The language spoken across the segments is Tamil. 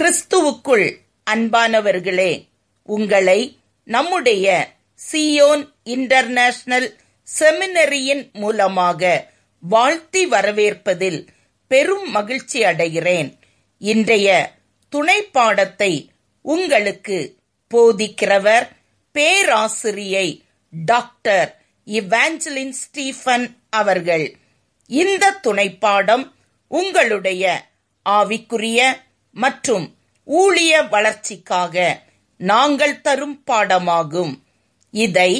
கிறிஸ்துவுக்குள் அன்பானவர்களே உங்களை நம்முடைய சியோன் இன்டர்நேஷனல் செமினரியின் மூலமாக வாழ்த்தி வரவேற்பதில் பெரும் மகிழ்ச்சி அடைகிறேன் இன்றைய துணை பாடத்தை உங்களுக்கு போதிக்கிறவர் பேராசிரியை டாக்டர் இவாஞ்சலின் ஸ்டீஃபன் அவர்கள் இந்த துணைப்பாடம் உங்களுடைய ஆவிக்குரிய மற்றும் ஊழிய வளர்ச்சிக்காக நாங்கள் தரும் பாடமாகும் இதை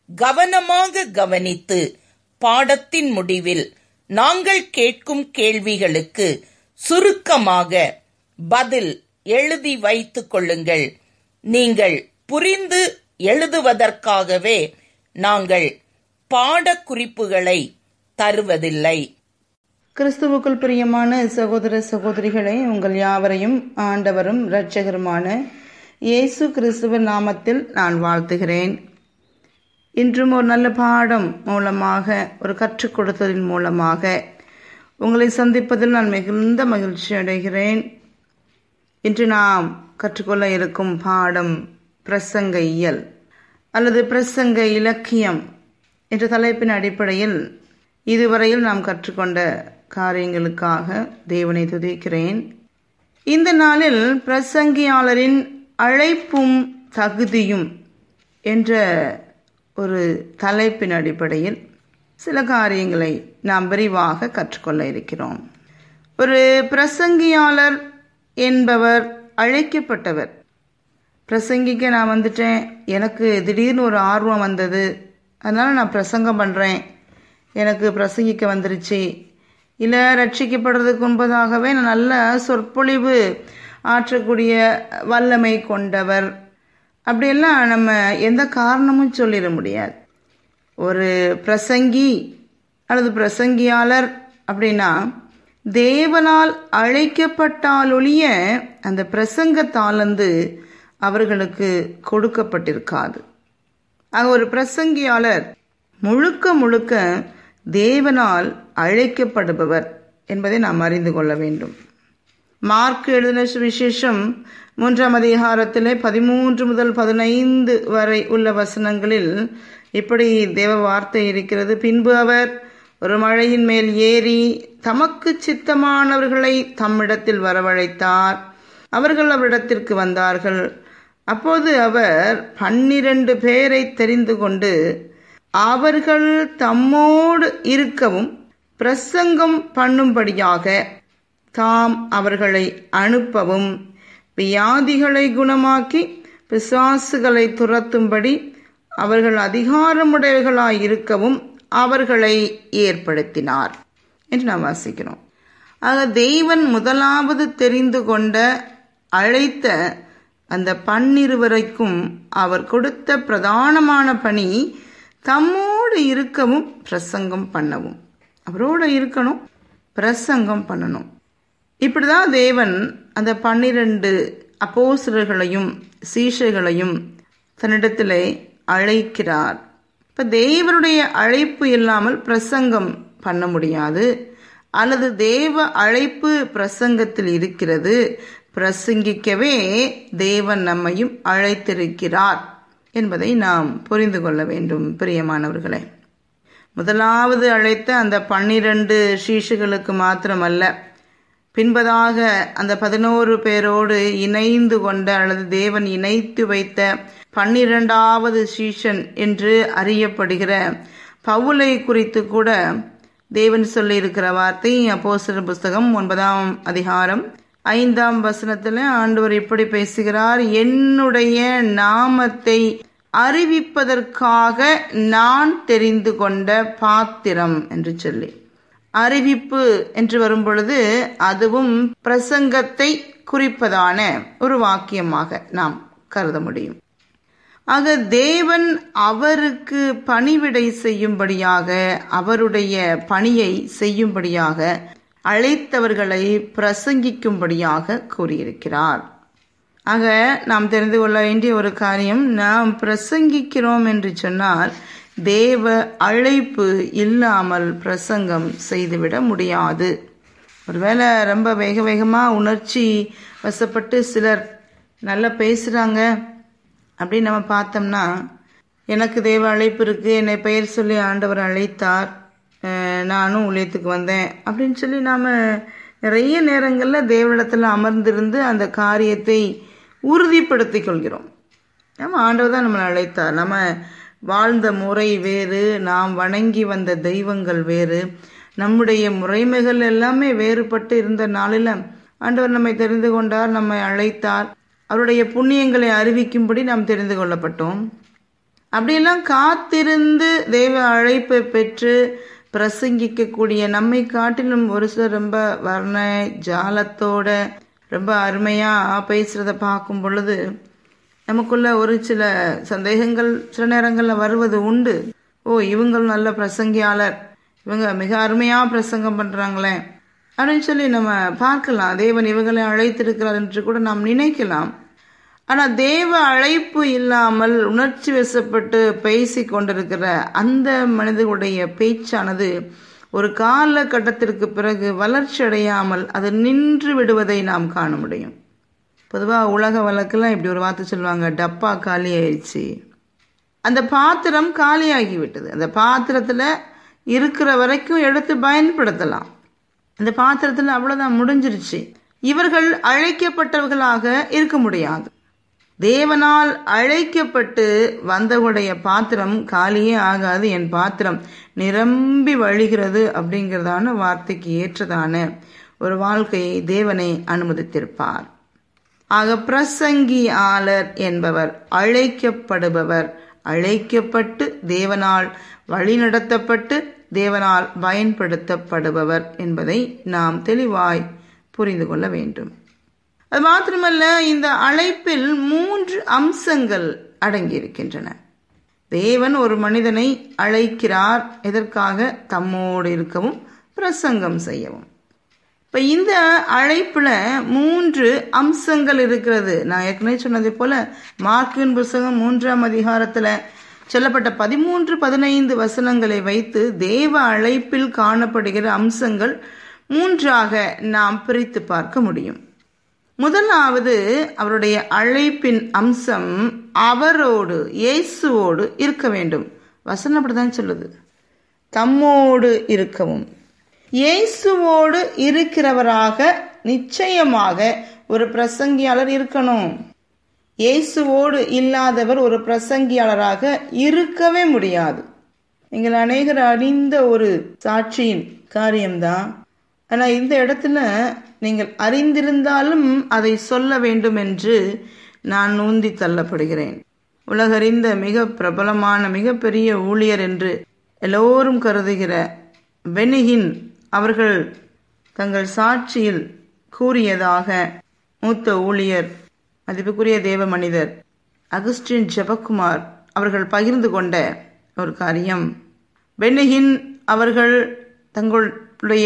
கவனமாக கவனித்து பாடத்தின் முடிவில் நாங்கள் கேட்கும் கேள்விகளுக்கு சுருக்கமாக பதில் எழுதி வைத்துக் கொள்ளுங்கள் நீங்கள் புரிந்து எழுதுவதற்காகவே நாங்கள் பாடக்குறிப்புகளை தருவதில்லை கிறிஸ்துவுக்குள் பிரியமான சகோதர சகோதரிகளே உங்கள் யாவரையும் ஆண்டவரும் இரட்சகருமான இயேசு கிறிஸ்துவ நாமத்தில் நான் வாழ்த்துகிறேன் இன்றும் ஒரு நல்ல பாடம் மூலமாக ஒரு கற்றுக் கொடுத்ததின் மூலமாக உங்களை சந்திப்பதில் நான் மிகுந்த மகிழ்ச்சி அடைகிறேன் இன்று நாம் கற்றுக்கொள்ள இருக்கும் பாடம் பிரசங்க இயல் அல்லது பிரசங்க இலக்கியம் என்ற தலைப்பின் அடிப்படையில் இதுவரையில் நாம் கற்றுக்கொண்ட காரியங்களுக்காக தேவனை துதிக்கிறேன் இந்த நாளில் பிரசங்கியாளரின் அழைப்பும் தகுதியும் என்ற ஒரு தலைப்பின் அடிப்படையில் சில காரியங்களை நாம் விரிவாக கற்றுக்கொள்ள இருக்கிறோம் ஒரு பிரசங்கியாளர் என்பவர் அழைக்கப்பட்டவர் பிரசங்கிக்க நான் வந்துட்டேன் எனக்கு திடீர்னு ஒரு ஆர்வம் வந்தது அதனால் நான் பிரசங்கம் பண்ணுறேன் எனக்கு பிரசங்கிக்க வந்துருச்சு இல்லை ரட்சிக்கப்படுறதுக்கு முன்பதாகவே நான் நல்ல சொற்பொழிவு ஆற்றக்கூடிய வல்லமை கொண்டவர் அப்படியெல்லாம் நம்ம எந்த காரணமும் சொல்லிட முடியாது ஒரு பிரசங்கி அல்லது பிரசங்கியாளர் அப்படின்னா தேவனால் அழைக்கப்பட்டாலொழிய அந்த பிரசங்கத்தாலந்து அவர்களுக்கு கொடுக்கப்பட்டிருக்காது ஆக ஒரு பிரசங்கியாளர் முழுக்க முழுக்க தேவனால் அழைக்கப்படுபவர் என்பதை நாம் அறிந்து கொள்ள வேண்டும் மார்க் எழுதின சுவிசேஷம் மூன்றாம் அதிகாரத்திலே பதிமூன்று முதல் பதினைந்து வரை உள்ள வசனங்களில் இப்படி தேவ வார்த்தை இருக்கிறது பின்பு அவர் ஒரு மழையின் மேல் ஏறி தமக்கு சித்தமானவர்களை தம்மிடத்தில் வரவழைத்தார் அவர்கள் அவரிடத்திற்கு வந்தார்கள் அப்போது அவர் பன்னிரண்டு பேரை தெரிந்து கொண்டு அவர்கள் தம்மோடு இருக்கவும் பிரசங்கம் பண்ணும்படியாக தாம் அவர்களை அனுப்பவும் வியாதிகளை குணமாக்கி பிசாசுகளை துரத்தும்படி அவர்கள் அதிகாரமுடையவர்களாய் இருக்கவும் அவர்களை ஏற்படுத்தினார் என்று நாம் வாசிக்கிறோம் ஆக தெய்வன் முதலாவது தெரிந்து கொண்ட அழைத்த அந்த பன்னிருவரைக்கும் அவர் கொடுத்த பிரதானமான பணி தம்மோடு இருக்கவும் பிரசங்கம் பண்ணவும் அவரோட இருக்கணும் பிரசங்கம் பண்ணணும் இப்படிதான் தேவன் அந்த பன்னிரண்டு அப்போசர்களையும் சீஷர்களையும் தன்னிடத்திலே அழைக்கிறார் இப்ப தேவனுடைய அழைப்பு இல்லாமல் பிரசங்கம் பண்ண முடியாது அல்லது தேவ அழைப்பு பிரசங்கத்தில் இருக்கிறது பிரசங்கிக்கவே தேவன் நம்மையும் அழைத்திருக்கிறார் என்பதை நாம் புரிந்து கொள்ள வேண்டும் பிரியமானவர்களே முதலாவது அழைத்த அந்த பன்னிரண்டு சீஷுகளுக்கு மாத்திரமல்ல பின்பதாக அந்த பதினோரு பேரோடு இணைந்து கொண்ட அல்லது தேவன் இணைத்து வைத்த பன்னிரண்டாவது சீஷன் என்று அறியப்படுகிற பவுலை குறித்து கூட தேவன் சொல்லி இருக்கிற வார்த்தை அப்போசர புஸ்தகம் ஒன்பதாம் அதிகாரம் ஐந்தாம் வசனத்துல ஆண்டவர் இப்படி பேசுகிறார் என்னுடைய நாமத்தை அறிவிப்பதற்காக நான் தெரிந்து கொண்ட பாத்திரம் என்று சொல்லி அறிவிப்பு என்று வரும் பொழுது அதுவும் பிரசங்கத்தை குறிப்பதான ஒரு வாக்கியமாக நாம் கருத முடியும் ஆக தேவன் அவருக்கு பணிவிடை செய்யும்படியாக அவருடைய பணியை செய்யும்படியாக அழைத்தவர்களை பிரசங்கிக்கும்படியாக கூறியிருக்கிறார் ஆக நாம் தெரிந்து கொள்ள வேண்டிய ஒரு காரியம் நாம் பிரசங்கிக்கிறோம் என்று சொன்னால் தேவ அழைப்பு இல்லாமல் பிரசங்கம் செய்துவிட முடியாது ஒருவேளை ரொம்ப வேக வேகமாக உணர்ச்சி வசப்பட்டு சிலர் நல்லா பேசுகிறாங்க அப்படின்னு நம்ம பார்த்தோம்னா எனக்கு தெய்வ அழைப்பு இருக்குது என்னை பெயர் சொல்லி ஆண்டவர் அழைத்தார் அஹ் நானும் ஊழியத்துக்கு வந்தேன் அப்படின்னு சொல்லி நாம் நிறைய நேரங்களில் தேவனிடத்தில் அமர்ந்திருந்து அந்த காரியத்தை உறுதிப்படுத்திக் கொள்கிறோம் நம்ம ஆண்டவர் தான் நம்மளை அழைத்தார் நம்ம வாழ்ந்த முறை வேறு நாம் வணங்கி வந்த தெய்வங்கள் வேறு நம்முடைய முறைமைகள் எல்லாமே வேறுபட்டு இருந்த நாளில் ஆண்டவர் நம்மை தெரிந்து கொண்டார் நம்மை அழைத்தார் அவருடைய புண்ணியங்களை அறிவிக்கும்படி நாம் தெரிந்து கொள்ளப்பட்டோம் அப்படியெல்லாம் காத்திருந்து தெய்வ அழைப்பை பெற்று பிரசங்கிக்கக்கூடிய நம்மை காட்டிலும் ஒரு சிலர் ரொம்ப வர்ண ஜாலத்தோட ரொம்ப அருமையா பேசுறத பார்க்கும் பொழுது நமக்குள்ள ஒரு சில சந்தேகங்கள் சில நேரங்களில் வருவது உண்டு ஓ இவங்களும் நல்ல பிரசங்கியாளர் இவங்க மிக அருமையா பிரசங்கம் பண்றாங்களே அப்படின்னு சொல்லி நம்ம பார்க்கலாம் தேவன் இவங்களை அழைத்திருக்கிறார் என்று கூட நாம் நினைக்கலாம் ஆனா தேவ அழைப்பு இல்லாமல் உணர்ச்சி வசப்பட்டு பேசி கொண்டிருக்கிற அந்த மனிதனுடைய பேச்சானது ஒரு காலகட்டத்திற்கு பிறகு வளர்ச்சி அடையாமல் அது நின்று விடுவதை நாம் காண முடியும் பொதுவாக உலக வழக்கெல்லாம் இப்படி ஒரு வார்த்தை சொல்லுவாங்க டப்பா காலி ஆயிடுச்சு அந்த பாத்திரம் காலியாகி விட்டது அந்த பாத்திரத்தில் இருக்கிற வரைக்கும் எடுத்து பயன்படுத்தலாம் அந்த பாத்திரத்தில் அவ்வளோதான் முடிஞ்சிருச்சு இவர்கள் அழைக்கப்பட்டவர்களாக இருக்க முடியாது தேவனால் அழைக்கப்பட்டு வந்தவுடைய பாத்திரம் காலியே ஆகாது என் பாத்திரம் நிரம்பி வழிகிறது அப்படிங்கிறதான வார்த்தைக்கு ஏற்றதான ஒரு வாழ்க்கையை தேவனை அனுமதித்திருப்பார் ஆக பிரசங்கி ஆளர் என்பவர் அழைக்கப்படுபவர் அழைக்கப்பட்டு தேவனால் வழிநடத்தப்பட்டு தேவனால் பயன்படுத்தப்படுபவர் என்பதை நாம் தெளிவாய் புரிந்து கொள்ள வேண்டும் அது மாத்திரமல்ல இந்த அழைப்பில் மூன்று அம்சங்கள் அடங்கியிருக்கின்றன தேவன் ஒரு மனிதனை அழைக்கிறார் எதற்காக தம்மோடு இருக்கவும் பிரசங்கம் செய்யவும் இப்ப இந்த அழைப்புல மூன்று அம்சங்கள் இருக்கிறது நான் ஏற்கனவே சொன்னதை போல மார்க்கின் புஸ்தகம் மூன்றாம் அதிகாரத்துல சொல்லப்பட்ட பதிமூன்று பதினைந்து வசனங்களை வைத்து தேவ அழைப்பில் காணப்படுகிற அம்சங்கள் மூன்றாக நாம் பிரித்து பார்க்க முடியும் முதலாவது அவருடைய அழைப்பின் அம்சம் அவரோடு இயேசுவோடு இருக்க வேண்டும் வசனம் அப்படிதான் சொல்லுது தம்மோடு இருக்கவும் இயேசுவோடு இருக்கிறவராக நிச்சயமாக ஒரு பிரசங்கியாளர் இருக்கணும் இயேசுவோடு இல்லாதவர் ஒரு பிரசங்கியாளராக இருக்கவே முடியாது நீங்கள் அநேகர் அறிந்த ஒரு சாட்சியின் காரியம்தான் ஆனா இந்த இடத்துல நீங்கள் அறிந்திருந்தாலும் அதை சொல்ல வேண்டும் என்று நான் ஊந்தி தள்ளப்படுகிறேன் உலகறிந்த மிக பிரபலமான மிகப்பெரிய ஊழியர் என்று எல்லோரும் கருதுகிற பெனிகின் அவர்கள் தங்கள் சாட்சியில் கூறியதாக மூத்த ஊழியர் மதிப்புக்குரிய தேவ மனிதர் அகஸ்டின் ஜெபக்குமார் அவர்கள் பகிர்ந்து கொண்ட ஒரு காரியம் பென்னிகின் அவர்கள் தங்களுடைய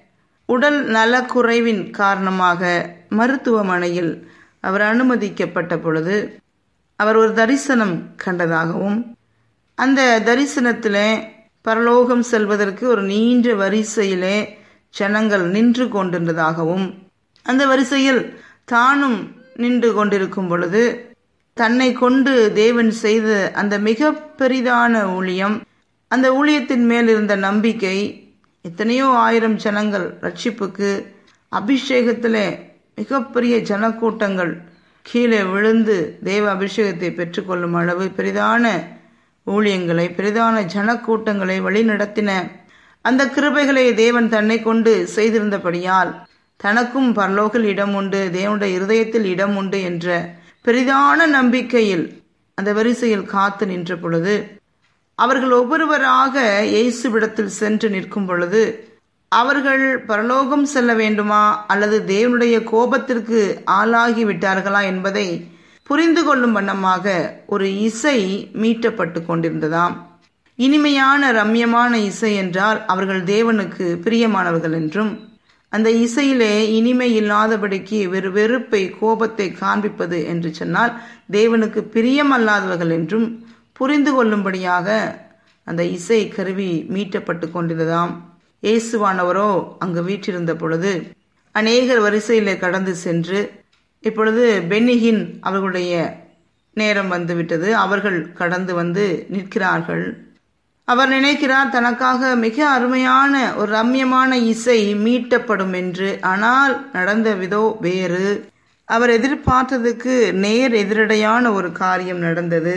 உடல் நலக்குறைவின் காரணமாக மருத்துவமனையில் அவர் அனுமதிக்கப்பட்ட பொழுது அவர் ஒரு தரிசனம் கண்டதாகவும் அந்த தரிசனத்திலே பரலோகம் செல்வதற்கு ஒரு நீண்ட வரிசையிலே ஜனங்கள் நின்று கொண்டிருந்ததாகவும் அந்த வரிசையில் தானும் நின்று கொண்டிருக்கும் பொழுது தன்னை கொண்டு தேவன் செய்த அந்த மிக பெரிதான ஊழியம் அந்த ஊழியத்தின் மேல் இருந்த நம்பிக்கை எத்தனையோ ஆயிரம் ஜனங்கள் ரட்சிப்புக்கு அபிஷேகத்திலே மிகப்பெரிய ஜனக்கூட்டங்கள் கீழே விழுந்து தேவ அபிஷேகத்தை பெற்றுக்கொள்ளும் அளவு பெரிதான ஊழியங்களை பெரிதான ஜனக்கூட்டங்களை வழிநடத்தின அந்த கிருபைகளை தேவன் தன்னை கொண்டு செய்திருந்தபடியால் தனக்கும் பரலோகில் இடம் உண்டு தேவனுடைய இருதயத்தில் இடம் உண்டு என்ற பெரிதான நம்பிக்கையில் அந்த வரிசையில் காத்து நின்ற பொழுது அவர்கள் ஒவ்வொருவராக இயேசுவிடத்தில் சென்று நிற்கும் பொழுது அவர்கள் பரலோகம் செல்ல வேண்டுமா அல்லது தேவனுடைய கோபத்திற்கு ஆளாகி விட்டார்களா என்பதை புரிந்து கொள்ளும் வண்ணமாக ஒரு இசை மீட்டப்பட்டு கொண்டிருந்ததாம் இனிமையான ரம்யமான இசை என்றால் அவர்கள் தேவனுக்கு பிரியமானவர்கள் என்றும் அந்த இசையிலே இனிமை இல்லாதபடிக்கு வெறு வெறுப்பை கோபத்தை காண்பிப்பது என்று சொன்னால் தேவனுக்கு பிரியமல்லாதவர்கள் என்றும் புரிந்து கொள்ளும்படியாக அந்த இசை கருவி மீட்டப்பட்டு கொண்டிருந்ததாம் இயேசுவானவரோ அங்கு வீற்றிருந்த பொழுது அநேகர் வரிசையிலே கடந்து சென்று இப்பொழுது பென்னிகின் அவர்களுடைய நேரம் வந்துவிட்டது அவர்கள் கடந்து வந்து நிற்கிறார்கள் அவர் நினைக்கிறார் தனக்காக மிக அருமையான ஒரு ரம்யமான இசை மீட்டப்படும் என்று ஆனால் நடந்த விதோ வேறு அவர் எதிர்பார்த்ததுக்கு நேர் எதிரடையான ஒரு காரியம் நடந்தது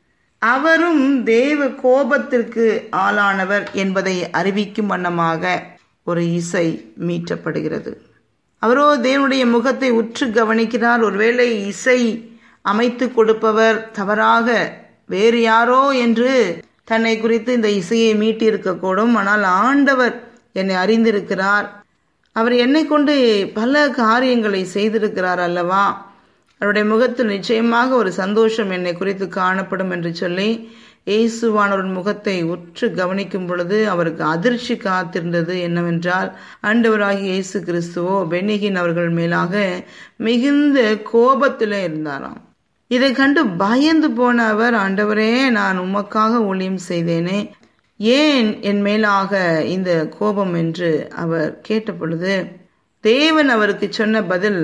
அவரும் தேவ கோபத்திற்கு ஆளானவர் என்பதை அறிவிக்கும் வண்ணமாக ஒரு இசை மீட்டப்படுகிறது அவரோ தேவனுடைய முகத்தை உற்று கவனிக்கிறார் ஒருவேளை இசை அமைத்து கொடுப்பவர் தவறாக வேறு யாரோ என்று தன்னை குறித்து இந்த இசையை மீட்டியிருக்கக்கூடும் ஆனால் ஆண்டவர் என்னை அறிந்திருக்கிறார் அவர் என்னை கொண்டு பல காரியங்களை செய்திருக்கிறார் அல்லவா அவருடைய முகத்தில் நிச்சயமாக ஒரு சந்தோஷம் என்னை குறித்து காணப்படும் என்று சொல்லி இயேசுவானவரின் முகத்தை உற்று கவனிக்கும் பொழுது அவருக்கு அதிர்ச்சி காத்திருந்தது என்னவென்றால் ஆண்டவராகிய இயேசு கிறிஸ்துவோ பென்னிகின் அவர்கள் மேலாக மிகுந்த கோபத்திலே இருந்தாராம் இதை கண்டு பயந்து போன அவர் ஆண்டவரே நான் உமக்காக ஊழியம் செய்தேனே ஏன் என் மேலாக இந்த கோபம் என்று அவர் கேட்டபொழுது தேவன் அவருக்கு சொன்ன பதில்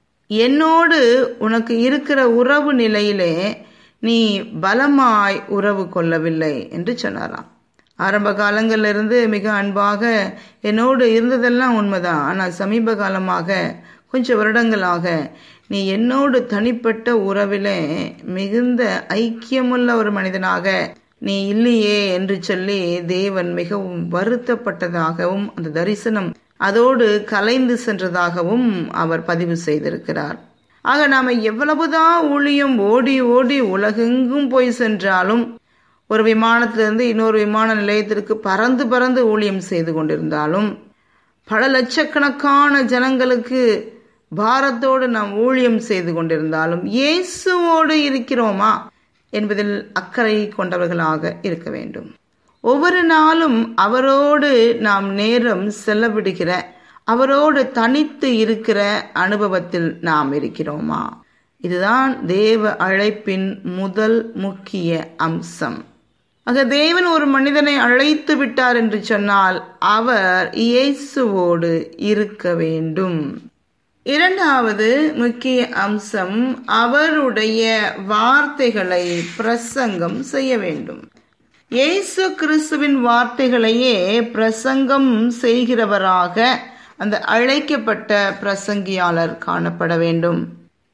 என்னோடு உனக்கு இருக்கிற உறவு நிலையிலே நீ பலமாய் உறவு கொள்ளவில்லை என்று சொன்னாராம் ஆரம்ப காலங்கள்ல இருந்து மிக அன்பாக என்னோடு இருந்ததெல்லாம் உண்மைதான் ஆனால் சமீப காலமாக கொஞ்சம் வருடங்களாக நீ என்னோடு தனிப்பட்ட உறவிலே மிகுந்த ஐக்கியமுள்ள ஒரு மனிதனாக நீ இல்லையே என்று சொல்லி தேவன் மிகவும் வருத்தப்பட்டதாகவும் அந்த தரிசனம் அதோடு கலைந்து சென்றதாகவும் அவர் பதிவு செய்திருக்கிறார் ஆக நாம எவ்வளவுதான் ஊழியம் ஓடி ஓடி உலகெங்கும் போய் சென்றாலும் ஒரு விமானத்திலிருந்து இன்னொரு விமான நிலையத்திற்கு பறந்து பறந்து ஊழியம் செய்து கொண்டிருந்தாலும் பல லட்சக்கணக்கான ஜனங்களுக்கு பாரத்தோடு நாம் ஊழியம் செய்து கொண்டிருந்தாலும் இயேசுவோடு இருக்கிறோமா என்பதில் அக்கறை கொண்டவர்களாக இருக்க வேண்டும் ஒவ்வொரு நாளும் அவரோடு நாம் நேரம் செலவிடுகிற அவரோடு தனித்து இருக்கிற அனுபவத்தில் நாம் இருக்கிறோமா இதுதான் தேவ அழைப்பின் முதல் முக்கிய அம்சம் ஆக தேவன் ஒரு மனிதனை அழைத்து விட்டார் என்று சொன்னால் அவர் இயேசுவோடு இருக்க வேண்டும் இரண்டாவது முக்கிய அம்சம் அவருடைய வார்த்தைகளை பிரசங்கம் செய்ய வேண்டும் இயேசு கிறிஸ்துவின் வார்த்தைகளையே பிரசங்கம் செய்கிறவராக அந்த அழைக்கப்பட்ட பிரசங்கியாளர் காணப்பட வேண்டும்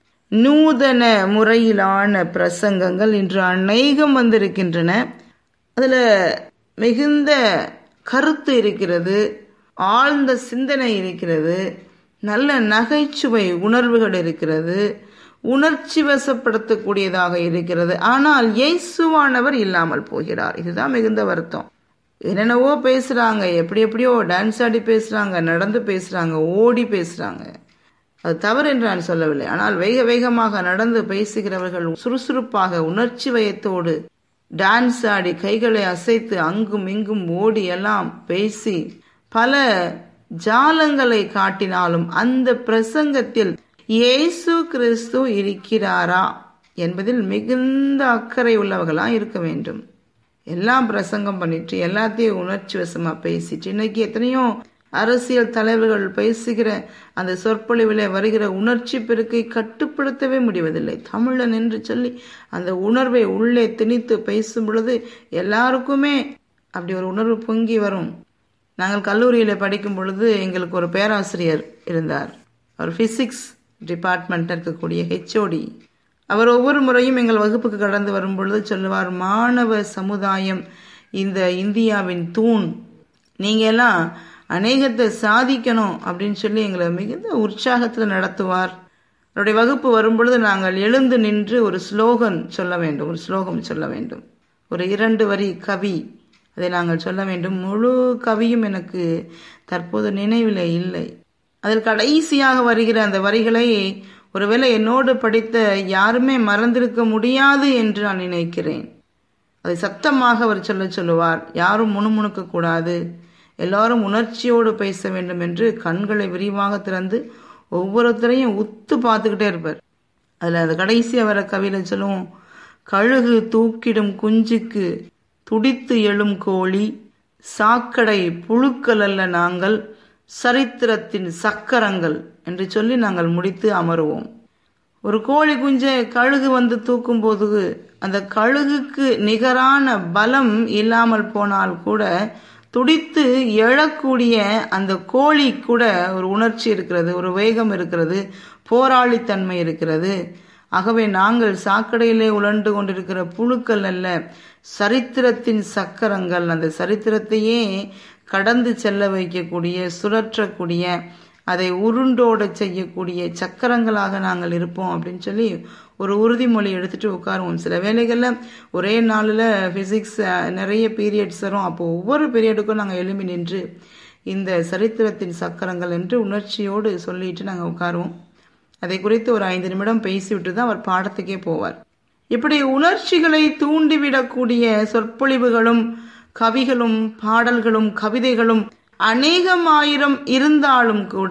நூதன முறையிலான பிரசங்கங்கள் இன்று அநேகம் வந்திருக்கின்றன அதில் மிகுந்த கருத்து இருக்கிறது ஆழ்ந்த சிந்தனை இருக்கிறது நல்ல நகைச்சுவை உணர்வுகள் இருக்கிறது உணர்ச்சி வசப்படுத்தக்கூடியதாக இருக்கிறது ஆனால் இயேசுவானவர் இல்லாமல் போகிறார் இதுதான் மிகுந்த வருத்தம் என்னென்னவோ பேசுறாங்க எப்படி எப்படியோ டான்ஸ் ஆடி பேசுறாங்க நடந்து பேசுறாங்க ஓடி பேசுறாங்க அது தவறு என்று நான் சொல்லவில்லை ஆனால் வேக வேகமாக நடந்து பேசுகிறவர்கள் சுறுசுறுப்பாக உணர்ச்சி வயத்தோடு டான்ஸ் ஆடி கைகளை அசைத்து அங்கும் இங்கும் ஓடி எல்லாம் பேசி பல ஜாலங்களை காட்டினாலும் அந்த பிரசங்கத்தில் இயேசு கிறிஸ்து இருக்கிறாரா என்பதில் மிகுந்த அக்கறை உள்ளவர்களா இருக்க வேண்டும் எல்லாம் பிரசங்கம் பண்ணிட்டு எல்லாத்தையும் உணர்ச்சி வசமா பேசிட்டு இன்னைக்கு எத்தனையோ அரசியல் தலைவர்கள் பேசுகிற அந்த சொற்பொழிவில் வருகிற உணர்ச்சி பெருக்கை கட்டுப்படுத்தவே முடிவதில்லை தமிழன் என்று சொல்லி அந்த உணர்வை உள்ளே திணித்து பேசும் பொழுது எல்லாருக்குமே அப்படி ஒரு உணர்வு பொங்கி வரும் நாங்கள் கல்லூரியில் படிக்கும் பொழுது எங்களுக்கு ஒரு பேராசிரியர் இருந்தார் அவர் பிசிக்ஸ் டிபார்ட்மெண்ட் இருக்கக்கூடிய ஹெச்ஓடி அவர் ஒவ்வொரு முறையும் எங்கள் வகுப்புக்கு கடந்து வரும் பொழுது சொல்லுவார் மாணவ சமுதாயம் இந்த இந்தியாவின் தூண் நீங்க எல்லாம் அநேகத்தை சாதிக்கணும் அப்படின்னு சொல்லி எங்களை மிகுந்த உற்சாகத்தில் நடத்துவார் அவருடைய வகுப்பு வரும் பொழுது நாங்கள் எழுந்து நின்று ஒரு ஸ்லோகன் சொல்ல வேண்டும் ஒரு ஸ்லோகம் சொல்ல வேண்டும் ஒரு இரண்டு வரி கவி அதை நாங்கள் சொல்ல வேண்டும் முழு கவியும் எனக்கு தற்போது நினைவில் இல்லை அதில் கடைசியாக வருகிற அந்த வரிகளை ஒருவேளை என்னோடு படித்த யாருமே மறந்திருக்க முடியாது என்று நான் நினைக்கிறேன் அதை சத்தமாக அவர் சொல்ல சொல்லுவார் யாரும் முணுமுணுக்க கூடாது எல்லாரும் உணர்ச்சியோடு பேச வேண்டும் என்று கண்களை விரிவாக திறந்து ஒவ்வொருத்தரையும் உத்து பார்த்துக்கிட்டே இருப்பார் அதில் அது கடைசி வர கவியில சொல்லுவோம் கழுகு தூக்கிடும் குஞ்சுக்கு துடித்து எழும் கோழி சாக்கடை புழுக்கள் அல்ல நாங்கள் சரித்திரத்தின் சக்கரங்கள் என்று சொல்லி நாங்கள் முடித்து அமருவோம் ஒரு கோழி குஞ்சை கழுகு வந்து தூக்கும் போது அந்த கழுகுக்கு நிகரான பலம் இல்லாமல் போனால் கூட துடித்து எழக்கூடிய அந்த கோழி கூட ஒரு உணர்ச்சி இருக்கிறது ஒரு வேகம் இருக்கிறது போராளித்தன்மை இருக்கிறது ஆகவே நாங்கள் சாக்கடையிலே உழண்டு கொண்டிருக்கிற புழுக்கள் அல்ல சரித்திரத்தின் சக்கரங்கள் அந்த சரித்திரத்தையே கடந்து செல்ல வைக்கக்கூடிய சுழற்றக்கூடிய அதை உருண்டோட செய்யக்கூடிய சக்கரங்களாக நாங்கள் இருப்போம் அப்படின்னு சொல்லி ஒரு உறுதிமொழி எடுத்துட்டு உட்காருவோம் சில வேலைகளில் ஒரே நாளில் ஃபிசிக்ஸ் நிறைய பீரியட்ஸ் வரும் அப்போ ஒவ்வொரு பீரியடுக்கும் நாங்கள் எழுப்பி நின்று இந்த சரித்திரத்தின் சக்கரங்கள் என்று உணர்ச்சியோடு சொல்லிட்டு நாங்கள் உட்காருவோம் அதை குறித்து ஒரு ஐந்து நிமிடம் பேசிவிட்டு தான் அவர் பாடத்துக்கே போவார் இப்படி உணர்ச்சிகளை தூண்டிவிடக்கூடிய சொற்பொழிவுகளும் கவிகளும் பாடல்களும் கவிதைகளும் அநேகமாயிரம் இருந்தாலும் கூட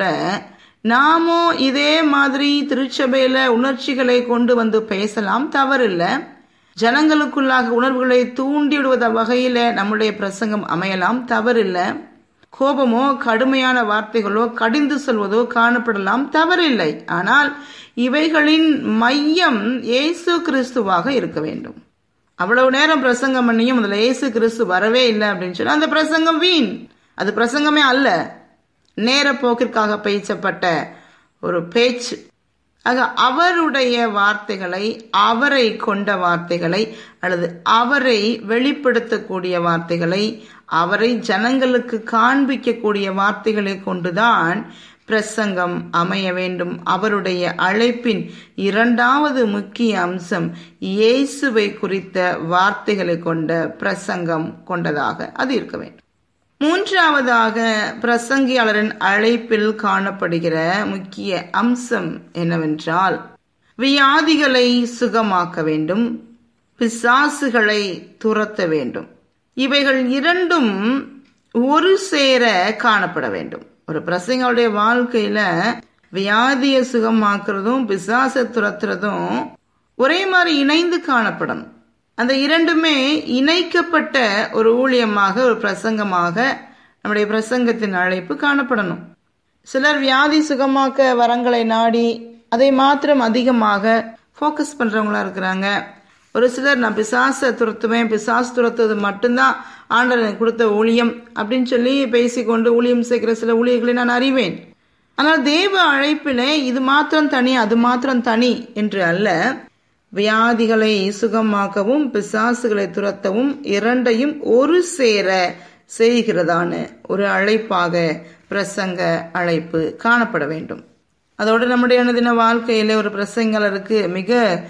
நாமோ இதே மாதிரி திருச்சபையில உணர்ச்சிகளை கொண்டு வந்து பேசலாம் தவறில்லை ஜனங்களுக்குள்ளாக உணர்வுகளை தூண்டிவிடுவத வகையில நம்முடைய பிரசங்கம் அமையலாம் தவறில்லை கோபமோ கடுமையான வார்த்தைகளோ கடிந்து சொல்வதோ காணப்படலாம் தவறில்லை ஆனால் இவைகளின் மையம் இயேசு கிறிஸ்துவாக இருக்க வேண்டும் அவ்வளவு நேரம் பிரசங்கம் பண்ணியும் அதுல இயேசு கிறிஸ்து வரவே இல்லை அப்படின்னு சொன்னா அந்த பிரசங்கம் வீண் அது பிரசங்கமே அல்ல நேர போக்கிற்காக பேசப்பட்ட ஒரு பேச்சு ஆக அவருடைய வார்த்தைகளை அவரை கொண்ட வார்த்தைகளை அல்லது அவரை வெளிப்படுத்தக்கூடிய வார்த்தைகளை அவரை ஜனங்களுக்கு காண்பிக்கக்கூடிய வார்த்தைகளை கொண்டுதான் பிரசங்கம் அமைய வேண்டும் அவருடைய அழைப்பின் இரண்டாவது முக்கிய அம்சம் இயேசுவை குறித்த வார்த்தைகளை கொண்ட பிரசங்கம் கொண்டதாக அது இருக்க வேண்டும் மூன்றாவதாக பிரசங்கியாளரின் அழைப்பில் காணப்படுகிற முக்கிய அம்சம் என்னவென்றால் வியாதிகளை சுகமாக்க வேண்டும் பிசாசுகளை துரத்த வேண்டும் இவைகள் இரண்டும் ஒரு சேர காணப்பட வேண்டும் ஒரு பிரசங்களுடைய வாழ்க்கையில வியாதியை சுகமாக்குறதும் பிசாசை துரத்துறதும் ஒரே மாதிரி இணைந்து காணப்படணும் அந்த இரண்டுமே இணைக்கப்பட்ட ஒரு ஊழியமாக ஒரு பிரசங்கமாக நம்முடைய பிரசங்கத்தின் அழைப்பு காணப்படணும் சிலர் வியாதி சுகமாக்க வரங்களை நாடி அதை மாத்திரம் அதிகமாக ஃபோக்கஸ் பண்றவங்களா இருக்கிறாங்க ஒரு சிலர் நான் பிசாசை துரத்துவேன் பிசாசு துரத்துவது மட்டும்தான் ஆண்டவன் கொடுத்த ஊழியம் அப்படின்னு சொல்லி பேசிக்கொண்டு ஊழியம் செய்கிற சில ஊழியர்களை நான் அறிவேன் ஆனால் தேவ அழைப்பிலே இது மாத்திரம் தனி அது மாத்திரம் தனி என்று அல்ல வியாதிகளை சுகமாக்கவும் பிசாசுகளை துரத்தவும் இரண்டையும் ஒரு சேர செய்கிறதான ஒரு அழைப்பாக பிரசங்க அழைப்பு காணப்பட வேண்டும் அதோடு நம்முடைய அனுதின வாழ்க்கையில ஒரு பிரசங்கலருக்கு மிக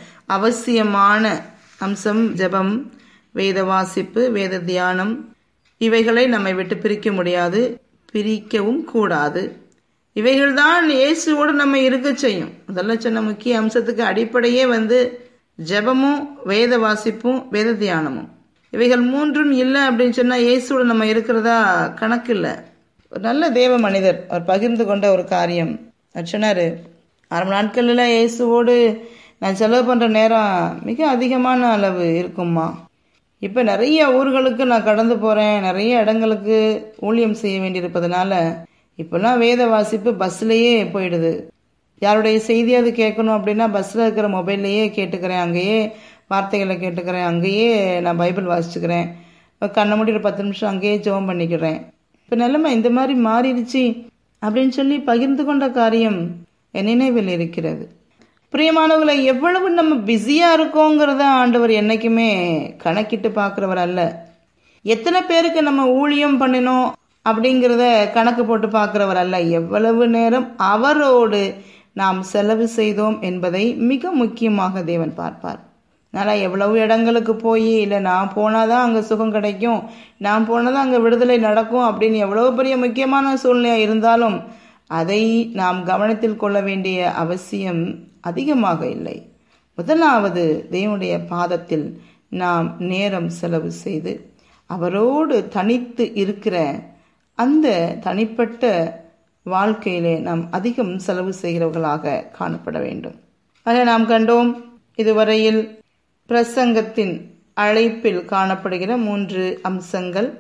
அவசியமான அம்சம் ஜெபம் வேத வாசிப்பு வேத தியானம் இவைகளை நம்மை விட்டு பிரிக்க முடியாது பிரிக்கவும் கூடாது இவைகள்தான் இயேசுவோடு நம்ம இருக்க செய்யும் அதெல்லாம் சொன்ன முக்கிய அம்சத்துக்கு அடிப்படையே வந்து ஜெபமும் வேத வாசிப்பும் வேத தியானமும் இவைகள் மூன்றும் இல்லை அப்படின்னு சொன்னா இயேசுவோட நம்ம இருக்கிறதா கணக்கு இல்லை ஒரு நல்ல தேவ மனிதர் அவர் பகிர்ந்து கொண்ட ஒரு காரியம் அவர் சொன்னாரு அரை நாட்களில் இயேசுவோடு நான் செலவு பண்ற நேரம் மிக அதிகமான அளவு இருக்கும்மா இப்போ நிறைய ஊர்களுக்கு நான் கடந்து போறேன் நிறைய இடங்களுக்கு ஊழியம் செய்ய வேண்டியிருப்பதனால இப்பெல்லாம் வேத வாசிப்பு பஸ்லயே போயிடுது யாருடைய செய்தியாவது கேட்கணும் அப்படின்னா பஸ்ஸில் இருக்கிற மொபைல்லையே கேட்டுக்கிறேன் அங்கேயே வார்த்தைகளை கேட்டுக்கிறேன் அங்கேயே நான் பைபிள் வாசிச்சுக்கிறேன் கண்ணை மூடி ஒரு பத்து நிமிஷம் அங்கேயே ஜெபம் பண்ணிக்கிறேன் இப்போ நிலைமை இந்த மாதிரி மாறிடுச்சு அப்படின்னு சொல்லி பகிர்ந்து கொண்ட காரியம் என் நினைவில் இருக்கிறது பிரியமானவர்களை எவ்வளவு நம்ம பிஸியா இருக்கோங்கிறத ஆண்டவர் என்னைக்குமே கணக்கிட்டு பார்க்கிறவர் அல்ல எத்தனை பேருக்கு நம்ம ஊழியம் பண்ணினோம் அப்படிங்கிறத கணக்கு போட்டு பார்க்கிறவர் அல்ல எவ்வளவு நேரம் அவரோடு நாம் செலவு செய்தோம் என்பதை மிக முக்கியமாக தேவன் பார்ப்பார் அதனால் எவ்வளவு இடங்களுக்கு போய் இல்லை நான் போனாதான் அங்கே சுகம் கிடைக்கும் நான் போனாதான் அங்கே விடுதலை நடக்கும் அப்படின்னு எவ்வளவு பெரிய முக்கியமான சூழ்நிலையாக இருந்தாலும் அதை நாம் கவனத்தில் கொள்ள வேண்டிய அவசியம் அதிகமாக இல்லை முதலாவது தேவனுடைய பாதத்தில் நாம் நேரம் செலவு செய்து அவரோடு தனித்து இருக்கிற அந்த தனிப்பட்ட வாழ்க்கையிலே நாம் அதிகம் செலவு செய்கிறவர்களாக காணப்பட வேண்டும் ஆக நாம் கண்டோம் இதுவரையில் பிரசங்கத்தின் அழைப்பில் காணப்படுகிற மூன்று அம்சங்கள்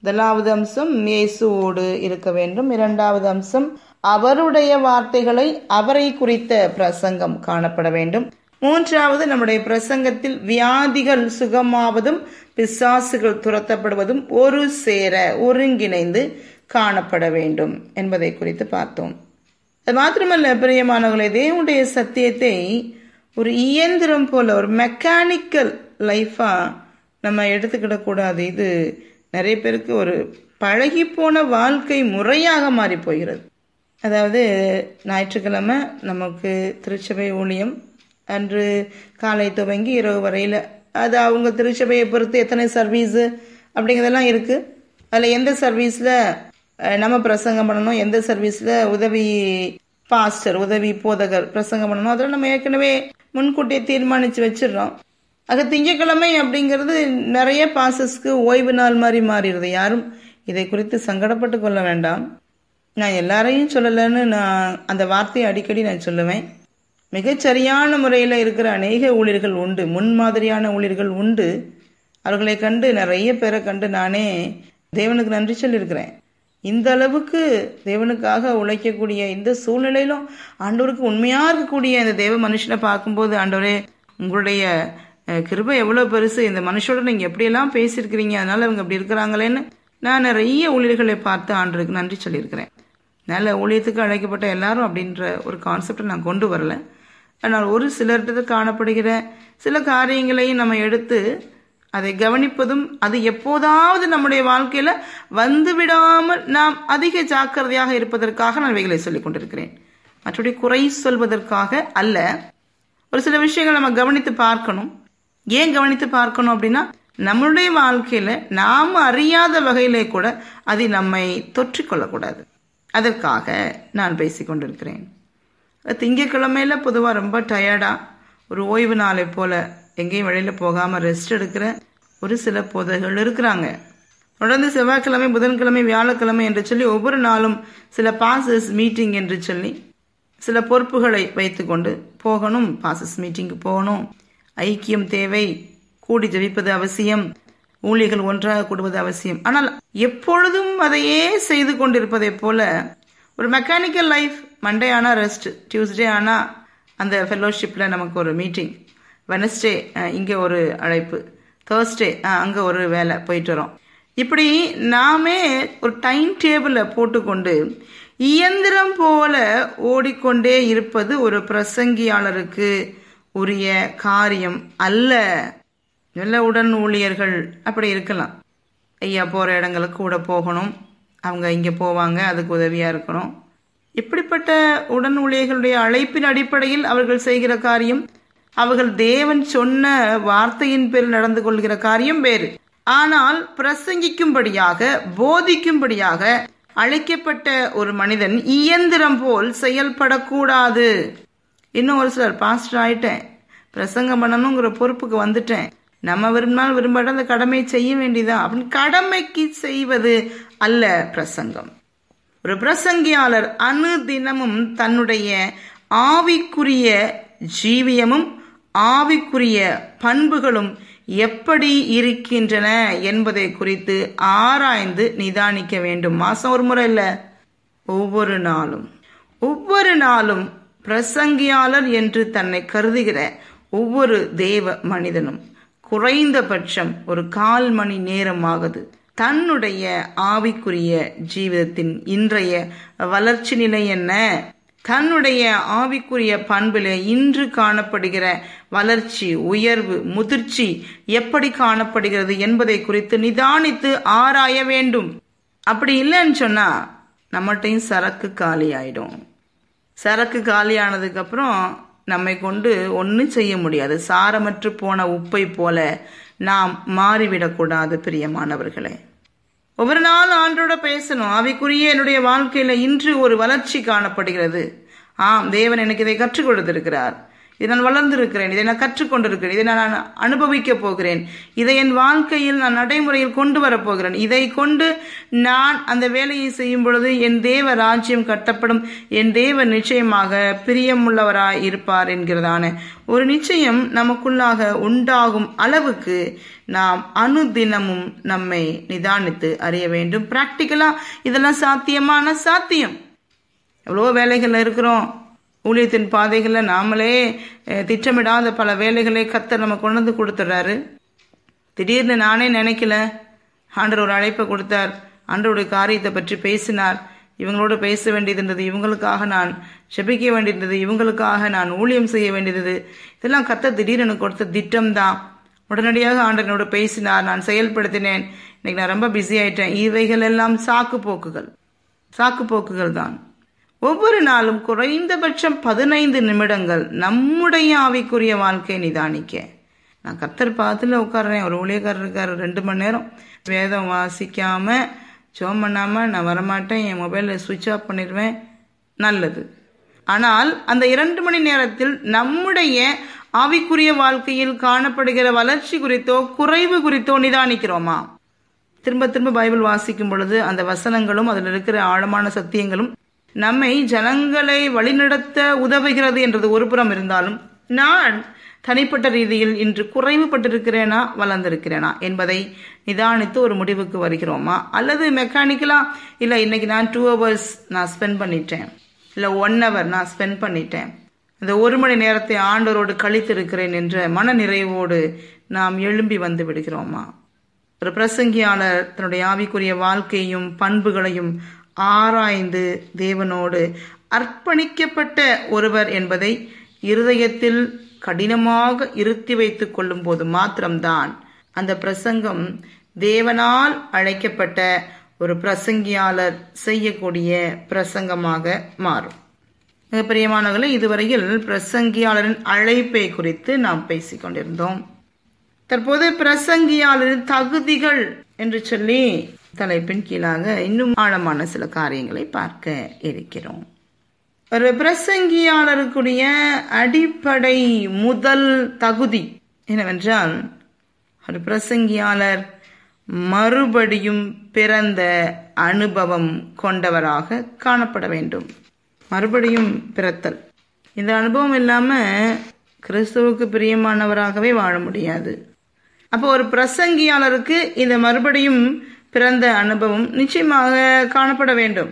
முதலாவது அம்சம் இயேசுவோடு இருக்க வேண்டும் இரண்டாவது அம்சம் அவருடைய வார்த்தைகளை அவரை குறித்த பிரசங்கம் காணப்பட வேண்டும் மூன்றாவது நம்முடைய பிரசங்கத்தில் வியாதிகள் சுகமாவதும் பிசாசுகள் துரத்தப்படுவதும் ஒரு சேர ஒருங்கிணைந்து காணப்பட வேண்டும் என்பதை குறித்து பார்த்தோம் அது மாத்திரமல்ல பிரியமானவர்களே தேவனுடைய சத்தியத்தை ஒரு இயந்திரம் போல ஒரு மெக்கானிக்கல் லைஃபா நம்ம எடுத்துக்கிடக்கூடாது இது நிறைய பேருக்கு ஒரு பழகி போன வாழ்க்கை முறையாக மாறி போகிறது அதாவது ஞாயிற்றுக்கிழமை நமக்கு திருச்சபை ஊழியம் அன்று காலை துவங்கி இரவு வரையில் அது அவங்க திருச்சபையை பொறுத்து எத்தனை சர்வீஸு அப்படிங்கிறதெல்லாம் இருக்குது அதில் எந்த சர்வீஸில் நம்ம பிரசங்கம் பண்ணணும் எந்த சர்வீஸில் உதவி பாஸ்டர் உதவி போதகர் பிரசங்கம் பண்ணணும் அதெல்லாம் நம்ம ஏற்கனவே முன்கூட்டியே தீர்மானித்து வச்சிடுறோம் அது திங்கக்கிழமை அப்படிங்கிறது நிறைய பாசஸ்க்கு ஓய்வு நாள் மாதிரி மாறிடுது யாரும் இதை குறித்து சங்கடப்பட்டு கொள்ள வேண்டாம் நான் எல்லாரையும் சொல்லலைன்னு நான் அந்த வார்த்தையை அடிக்கடி நான் சொல்லுவேன் மிகச்சரியான முறையில் இருக்கிற அநேக ஊழியர்கள் உண்டு முன்மாதிரியான ஊழியர்கள் உண்டு அவர்களை கண்டு நிறைய பேரை கண்டு நானே தேவனுக்கு நன்றி சொல்லியிருக்கிறேன் இந்த அளவுக்கு தேவனுக்காக உழைக்கக்கூடிய இந்த சூழ்நிலையிலும் ஆண்டவருக்கு உண்மையா இருக்கக்கூடிய இந்த தேவ மனுஷனை பார்க்கும்போது ஆண்டவரே உங்களுடைய கிருபை எவ்வளோ பெருசு இந்த மனுஷோட நீங்கள் எப்படியெல்லாம் பேசியிருக்கிறீங்க அதனால அவங்க அப்படி இருக்கிறாங்களேன்னு நான் நிறைய ஊழியர்களை பார்த்து ஆண்டருக்கு நன்றி சொல்லியிருக்கிறேன் நல்ல ஊழியத்துக்கு அழைக்கப்பட்ட எல்லாரும் அப்படின்ற ஒரு கான்செப்டை நான் கொண்டு வரல ஆனால் ஒரு சிலர்கிட்ட காணப்படுகிற சில காரியங்களையும் நம்ம எடுத்து அதை கவனிப்பதும் அது எப்போதாவது நம்முடைய வாழ்க்கையில வந்து விடாமல் நாம் அதிக ஜாக்கிரதையாக இருப்பதற்காக நான் இவைகளை சொல்லிக் கொண்டிருக்கிறேன் மற்றபடி குறை சொல்வதற்காக அல்ல ஒரு சில விஷயங்கள் நம்ம கவனித்து பார்க்கணும் ஏன் கவனித்து பார்க்கணும் அப்படின்னா நம்மளுடைய வாழ்க்கையில நாம் அறியாத வகையிலே கூட அதை நம்மை தொற்றிக்கொள்ளக்கூடாது அதற்காக நான் பேசிக் கொண்டிருக்கிறேன் திங்கக்கிழமையில பொதுவாக ரொம்ப டயர்டா ஒரு ஓய்வு நாளை போல எங்கேயும் வெளியில போகாம ரெஸ்ட் எடுக்கிற ஒரு சில போதைகள் இருக்கிறாங்க தொடர்ந்து செவ்வாய்க்கிழமை புதன்கிழமை வியாழக்கிழமை என்று சொல்லி ஒவ்வொரு நாளும் சில பாசஸ் மீட்டிங் என்று சொல்லி சில பொறுப்புகளை வைத்துக்கொண்டு போகணும் பாசஸ் மீட்டிங்கு போகணும் ஐக்கியம் தேவை கூடி ஜெபிப்பது அவசியம் ஊழியர்கள் ஒன்றாக கூடுவது அவசியம் ஆனால் எப்பொழுதும் அதையே செய்து கொண்டிருப்பதை போல ஒரு மெக்கானிக்கல் லைஃப் மண்டே ஆனா ரெஸ்ட் டியூஸ்டே ஆனா அந்த ஃபெல்லோஷிப்ல நமக்கு ஒரு மீட்டிங் வெனஸ்டே இங்கே ஒரு அழைப்பு தேர்ஸ்டே அங்கே ஒரு வேலை போயிட்டு வரோம் இப்படி நாமே ஒரு டைம் டேபிள போட்டுக்கொண்டு இயந்திரம் போல ஓடிக்கொண்டே இருப்பது ஒரு பிரசங்கியாளருக்கு உரிய காரியம் அல்ல நல்ல உடன் ஊழியர்கள் அப்படி இருக்கலாம் ஐயா போகிற இடங்களுக்கு கூட போகணும் அவங்க இங்கே போவாங்க அதுக்கு உதவியாக இருக்கணும் இப்படிப்பட்ட உடன் ஊழியர்களுடைய அழைப்பின் அடிப்படையில் அவர்கள் செய்கிற காரியம் அவர்கள் தேவன் சொன்ன வார்த்தையின் பேரில் நடந்து கொள்கிற காரியம் வேறு ஆனால் பிரசங்கிக்கும்படியாக போதிக்கும்படியாக அழைக்கப்பட்ட ஒரு மனிதன் இயந்திரம் போல் செயல்படக்கூடாது இன்னும் ஒரு சிலர் பாஸ்டர் ஆயிட்டேன் பிரசங்கம் பண்ணணுங்கிற பொறுப்புக்கு வந்துட்டேன் நம்ம விரும்பினால் விரும்பாட்ட அந்த கடமையை செய்ய வேண்டியதா அப்படின்னு கடமைக்கு செய்வது அல்ல பிரசங்கம் ஒரு பிரசங்கியாளர் அணு தினமும் தன்னுடைய ஆவிக்குரிய ஜீவியமும் ஆவிக்குரிய பண்புகளும் எப்படி இருக்கின்றன என்பதை குறித்து ஆராய்ந்து நிதானிக்க வேண்டும் மாசம் ஒரு முறை இல்ல ஒவ்வொரு நாளும் ஒவ்வொரு நாளும் பிரசங்கியாளர் என்று தன்னை கருதுகிற ஒவ்வொரு தேவ மனிதனும் குறைந்தபட்சம் ஒரு கால் மணி நேரமாகுது தன்னுடைய ஆவிக்குரிய ஜீவிதத்தின் இன்றைய வளர்ச்சி நிலை என்ன தன்னுடைய ஆவிக்குரிய பண்பிலே இன்று காணப்படுகிற வளர்ச்சி உயர்வு முதிர்ச்சி எப்படி காணப்படுகிறது என்பதை குறித்து நிதானித்து ஆராய வேண்டும் அப்படி இல்லைன்னு சொன்னா நம்மகிட்டையும் சரக்கு காலி ஆயிடும் சரக்கு காலியானதுக்கு அப்புறம் நம்மை கொண்டு ஒன்றும் செய்ய முடியாது சாரமற்று போன உப்பை போல நாம் மாறிவிடக்கூடாது பிரியமானவர்களே ஒவ்வொரு நாள் ஆண்டோட பேசணும் ஆவிக்குரிய என்னுடைய வாழ்க்கையில இன்று ஒரு வளர்ச்சி காணப்படுகிறது ஆம் தேவன் எனக்கு இதை கற்றுக் கொடுத்திருக்கிறார் இதை நான் வளர்ந்திருக்கிறேன் இதை நான் கற்றுக்கொண்டிருக்கிறேன் இதை நான் அனுபவிக்க போகிறேன் இதை என் வாழ்க்கையில் நான் நடைமுறையில் கொண்டு வரப்போகிறேன் இதை கொண்டு நான் அந்த வேலையை செய்யும் பொழுது என் தேவ ராஜ்யம் கட்டப்படும் என் தேவ நிச்சயமாக பிரியமுள்ளவராய் இருப்பார் என்கிறதான ஒரு நிச்சயம் நமக்குள்ளாக உண்டாகும் அளவுக்கு நாம் அனுதினமும் நம்மை நிதானித்து அறிய வேண்டும் பிராக்டிக்கலா இதெல்லாம் சாத்தியமான சாத்தியம் எவ்வளோ வேலைகள் இருக்கிறோம் ஊழியத்தின் பாதைகளில் நாமளே திட்டமிடாத பல வேலைகளை கத்தர் நம்ம கொண்டு வந்து கொடுத்துட்றாரு திடீர்னு நானே நினைக்கல ஆண்டர் ஒரு அழைப்பை கொடுத்தார் ஆண்டருடைய காரியத்தை பற்றி பேசினார் இவங்களோட பேச வேண்டியது இவங்களுக்காக நான் செபிக்க வேண்டியிருந்தது இவங்களுக்காக நான் ஊழியம் செய்ய வேண்டியது இதெல்லாம் கத்த திடீர்னு எனக்கு கொடுத்த திட்டம் தான் உடனடியாக ஆண்டனோட பேசினார் நான் செயல்படுத்தினேன் இன்னைக்கு நான் ரொம்ப பிஸி ஆயிட்டேன் இவைகள் எல்லாம் சாக்கு போக்குகள் சாக்கு போக்குகள் தான் ஒவ்வொரு நாளும் குறைந்தபட்சம் பதினைந்து நிமிடங்கள் நம்முடைய ஆவிக்குரிய வாழ்க்கையை நிதானிக்க நான் கத்தர் பாத்துல உட்காடுறேன் ஒரு ஊழியக்காரர் இருக்காரு ரெண்டு மணி நேரம் வேதம் வாசிக்காம ஜோம் பண்ணாம நான் வரமாட்டேன் என் மொபைலில் சுவிட்ச் ஆஃப் பண்ணிடுவேன் நல்லது ஆனால் அந்த இரண்டு மணி நேரத்தில் நம்முடைய ஆவிக்குரிய வாழ்க்கையில் காணப்படுகிற வளர்ச்சி குறித்தோ குறைவு குறித்தோ நிதானிக்கிறோமா திரும்ப திரும்ப பைபிள் வாசிக்கும் பொழுது அந்த வசனங்களும் அதில் இருக்கிற ஆழமான சத்தியங்களும் நம்மை ஜனங்களை வழிநடத்த உதவுகிறது என்றது ஒரு புறம் இருந்தாலும் நான் தனிப்பட்ட ரீதியில் இன்று குறைவுபட்டிருக்கிறேனா வளர்ந்திருக்கிறேனா என்பதை நிதானித்து ஒரு முடிவுக்கு வருகிறோமா அல்லது மெக்கானிக்கலா இல்லை இன்னைக்கு நான் டூ ஹவர்ஸ் நான் ஸ்பெண்ட் பண்ணிட்டேன் இல்லை ஒன் ஹவர் நான் ஸ்பெண்ட் பண்ணிட்டேன் அந்த ஒரு மணி நேரத்தை ஆண்டோரோடு கழித்திருக்கிறேன் என்ற மன நிறைவோடு நாம் எழும்பி வந்து விடுகிறோமா ஒரு பிரசங்கியாளர் தன்னுடைய ஆவிக்குரிய வாழ்க்கையும் பண்புகளையும் ஆராய்ந்து தேவனோடு அர்ப்பணிக்கப்பட்ட ஒருவர் என்பதை இருதயத்தில் கடினமாக இருத்தி வைத்துக் கொள்ளும் போது மாத்திரம்தான் அந்த பிரசங்கம் தேவனால் அழைக்கப்பட்ட ஒரு பிரசங்கியாளர் செய்யக்கூடிய பிரசங்கமாக மாறும் மிக பிரியமானவர்களே இதுவரையில் பிரசங்கியாளரின் அழைப்பை குறித்து நாம் பேசிக் கொண்டிருந்தோம் தற்போது பிரசங்கியாளரின் தகுதிகள் என்று சொல்லி தலைப்பின் கீழாக இன்னும் ஆழமான சில காரியங்களை பார்க்க இருக்கிறோம் ஒரு பிரசங்கியாளருக்குரிய அடிப்படை முதல் தகுதி என்னவென்றால் ஒரு பிரசங்கியாளர் மறுபடியும் பிறந்த அனுபவம் கொண்டவராக காணப்பட வேண்டும் மறுபடியும் பிறத்தல் இந்த அனுபவம் இல்லாம கிறிஸ்துவுக்கு பிரியமானவராகவே வாழ முடியாது அப்போ ஒரு பிரசங்கியாளருக்கு இந்த மறுபடியும் பிறந்த அனுபவம் நிச்சயமாக காணப்பட வேண்டும்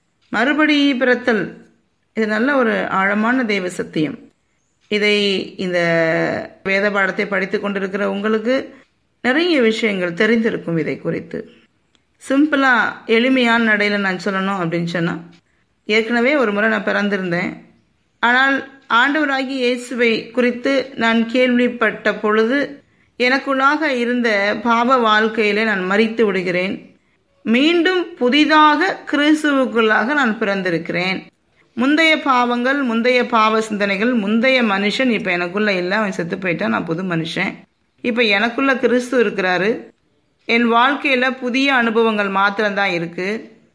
மறுபடி பிறத்தல் இது நல்ல ஒரு ஆழமான தெய்வ சத்தியம் இதை இந்த வேத பாடத்தை படித்து கொண்டிருக்கிற உங்களுக்கு நிறைய விஷயங்கள் தெரிந்திருக்கும் இதை குறித்து சிம்பிளா எளிமையான நடையில நான் சொல்லணும் அப்படின்னு சொன்னா ஏற்கனவே ஒரு முறை நான் பிறந்திருந்தேன் ஆனால் ஆண்டவராகி இயேசுவை குறித்து நான் கேள்விப்பட்ட பொழுது எனக்குள்ளாக இருந்த பாவ வாழ்க்கையிலே நான் மறித்து விடுகிறேன் மீண்டும் புதிதாக கிறிஸ்துவுக்குள்ளாக நான் பிறந்திருக்கிறேன் முந்தைய பாவங்கள் முந்தைய பாவ சிந்தனைகள் முந்தைய மனுஷன் இப்ப எனக்குள்ள இல்லை அவன் செத்து போயிட்டான் நான் புது மனுஷன் இப்ப எனக்குள்ள கிறிஸ்து இருக்கிறாரு என் வாழ்க்கையில புதிய அனுபவங்கள் மாத்திரம்தான் இருக்கு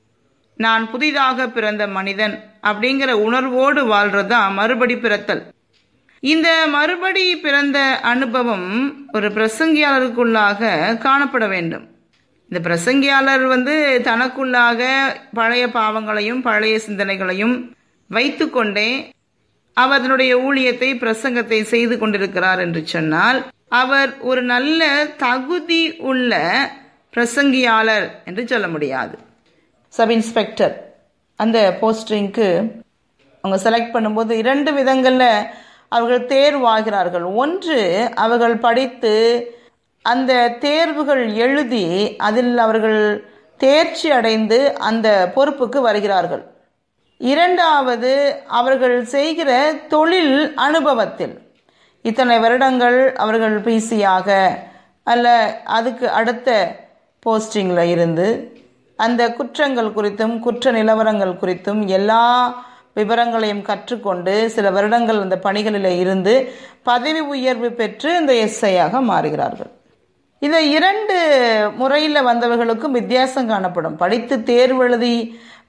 நான் புதிதாக பிறந்த மனிதன் அப்படிங்கிற உணர்வோடு வாழ்றதுதான் மறுபடி பிறத்தல் இந்த மறுபடி பிறந்த அனுபவம் ஒரு பிரசங்கியாளருக்குள்ளாக காணப்பட வேண்டும் இந்த பிரசங்கியாளர் வந்து தனக்குள்ளாக பழைய பாவங்களையும் பழைய சிந்தனைகளையும் வைத்துக்கொண்டே அவர் அதனுடைய ஊழியத்தை பிரசங்கத்தை செய்து கொண்டிருக்கிறார் என்று சொன்னால் அவர் ஒரு நல்ல தகுதி உள்ள பிரசங்கியாளர் என்று சொல்ல முடியாது சப் இன்ஸ்பெக்டர் அந்த போஸ்டிங்க்கு அவங்க செலக்ட் பண்ணும்போது இரண்டு விதங்களில் அவர்கள் தேர்வாகிறார்கள் ஒன்று அவர்கள் படித்து அந்த தேர்வுகள் எழுதி அதில் அவர்கள் தேர்ச்சி அடைந்து அந்த பொறுப்புக்கு வருகிறார்கள் இரண்டாவது அவர்கள் செய்கிற தொழில் அனுபவத்தில் இத்தனை வருடங்கள் அவர்கள் பிசியாக அல்ல அதுக்கு அடுத்த போஸ்டிங்கில் இருந்து அந்த குற்றங்கள் குறித்தும் குற்ற நிலவரங்கள் குறித்தும் எல்லா விவரங்களையும் கற்றுக்கொண்டு சில வருடங்கள் அந்த பணிகளில் இருந்து பதவி உயர்வு பெற்று இந்த எஸ்ஐயாக மாறுகிறார்கள் இந்த இரண்டு முறையில் வந்தவர்களுக்கும் வித்தியாசம் காணப்படும் படித்து தேர்வு எழுதி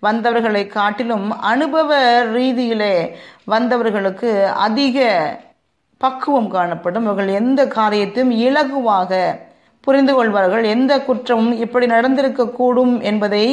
வந்தவர்களை காட்டிலும் அனுபவ ரீதியிலே வந்தவர்களுக்கு அதிக பக்குவம் காணப்படும் அவர்கள் எந்த காரியத்தையும் இலகுவாக புரிந்து கொள்வார்கள் எந்த குற்றமும் இப்படி நடந்திருக்க கூடும் என்பதை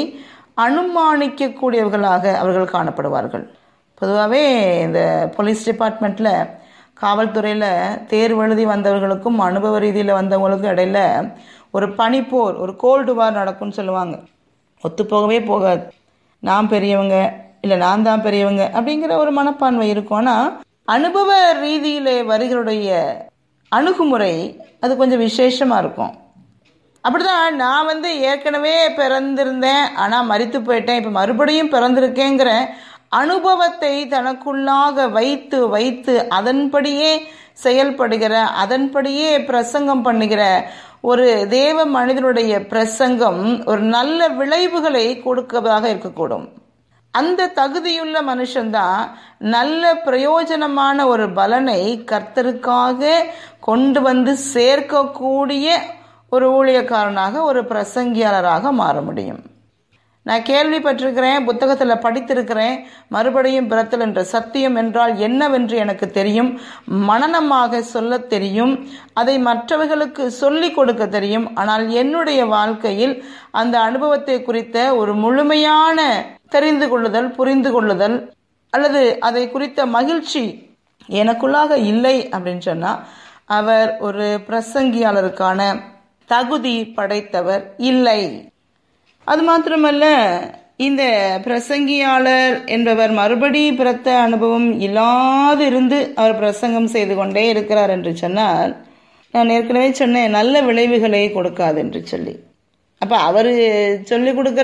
அனுமானிக்கக்கூடியவர்களாக அவர்கள் காணப்படுவார்கள் பொதுவாகவே இந்த போலீஸ் டிபார்ட்மெண்ட்டில் காவல்துறையில் தேர்வு எழுதி வந்தவர்களுக்கும் அனுபவ ரீதியில் வந்தவங்களுக்கும் இடையில ஒரு பனிப்போர் ஒரு கோல்டு வார் நடக்கும்னு சொல்லுவாங்க ஒத்து போகவே போகாது நான் பெரியவங்க இல்லை நான் தான் பெரியவங்க அப்படிங்கிற ஒரு மனப்பான்மை இருக்கும் ஆனால் அனுபவ ரீதியில் வருகளுடைய அணுகுமுறை அது கொஞ்சம் விசேஷமாக இருக்கும் அப்படிதான் நான் வந்து ஏற்கனவே பிறந்திருந்தேன் ஆனால் மறித்து போயிட்டேன் இப்போ மறுபடியும் பிறந்திருக்கேங்கிற அனுபவத்தை தனக்குள்ளாக வைத்து வைத்து அதன்படியே செயல்படுகிற அதன்படியே பிரசங்கம் பண்ணுகிற ஒரு தேவ மனிதனுடைய பிரசங்கம் ஒரு நல்ல விளைவுகளை கொடுக்கதாக இருக்கக்கூடும் அந்த தகுதியுள்ள மனுஷன்தான் நல்ல பிரயோஜனமான ஒரு பலனை கர்த்தருக்காக கொண்டு வந்து சேர்க்கக்கூடிய ஒரு ஊழியக்காரனாக ஒரு பிரசங்கியாளராக மாற முடியும் நான் கேள்விப்பட்டிருக்கிறேன் புத்தகத்தில் படித்திருக்கிறேன் மறுபடியும் பிறத்தல் என்ற சத்தியம் என்றால் என்னவென்று எனக்கு தெரியும் மனநமாக சொல்ல தெரியும் அதை மற்றவர்களுக்கு சொல்லிக் கொடுக்க தெரியும் ஆனால் என்னுடைய வாழ்க்கையில் அந்த அனுபவத்தை குறித்த ஒரு முழுமையான தெரிந்து கொள்ளுதல் புரிந்து கொள்ளுதல் அல்லது அதை குறித்த மகிழ்ச்சி எனக்குள்ளாக இல்லை அப்படின்னு சொன்னா அவர் ஒரு பிரசங்கியாளருக்கான தகுதி படைத்தவர் இல்லை அது மாத்திரமல்ல இந்த பிரசங்கியாளர் என்பவர் மறுபடி பிறத்த அனுபவம் இல்லாது இருந்து அவர் பிரசங்கம் செய்து கொண்டே இருக்கிறார் என்று சொன்னால் நான் ஏற்கனவே சொன்னேன் நல்ல விளைவுகளை கொடுக்காது என்று சொல்லி அப்ப அவர் சொல்லி கொடுக்கிற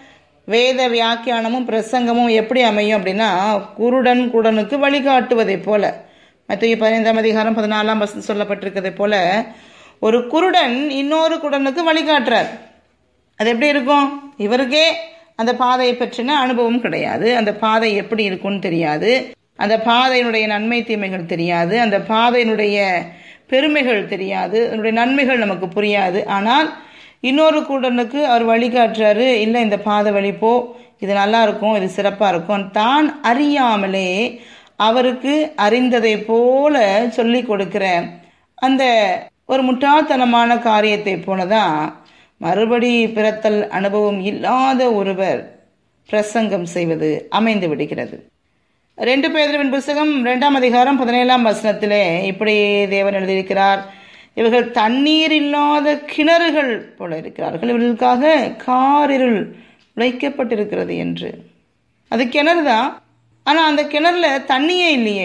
வேத வியாக்கியானமும் பிரசங்கமும் எப்படி அமையும் அப்படின்னா குருடன் குடனுக்கு வழிகாட்டுவதை போல மத்திய பதினைந்தாம் அதிகாரம் பதினாலாம் வசனம் சொல்லப்பட்டிருக்கிறதை போல ஒரு குருடன் இன்னொரு குடனுக்கு வழிகாட்டுறார் அது எப்படி இருக்கும் இவருக்கே அந்த பாதையை பற்றின அனுபவம் கிடையாது அந்த பாதை எப்படி இருக்கும்னு தெரியாது அந்த பாதையினுடைய நன்மை தீமைகள் தெரியாது அந்த பாதையினுடைய பெருமைகள் தெரியாது அதனுடைய நன்மைகள் நமக்கு புரியாது ஆனால் இன்னொரு கூடனுக்கு அவர் வழிகாட்டுறாரு இல்லை இந்த பாதை வழி போ இது நல்லா இருக்கும் இது சிறப்பாக இருக்கும் தான் அறியாமலே அவருக்கு அறிந்ததை போல சொல்லி கொடுக்கிற அந்த ஒரு முட்டாள்தனமான காரியத்தை போலதான் மறுபடி பிறத்தல் அனுபவம் இல்லாத ஒருவர் பிரசங்கம் செய்வது அமைந்து விடுகிறது ரெண்டு பேதரின் புஸ்தகம் இரண்டாம் அதிகாரம் பதினேழாம் வசனத்திலே இப்படி தேவன் எழுதியிருக்கிறார் இவர்கள் தண்ணீர் இல்லாத கிணறுகள் போல இருக்கிறார்கள் இவர்களுக்காக காரிருள் உழைக்கப்பட்டிருக்கிறது என்று அது கிணறு தான் ஆனால் அந்த கிணறுல தண்ணியே இல்லையே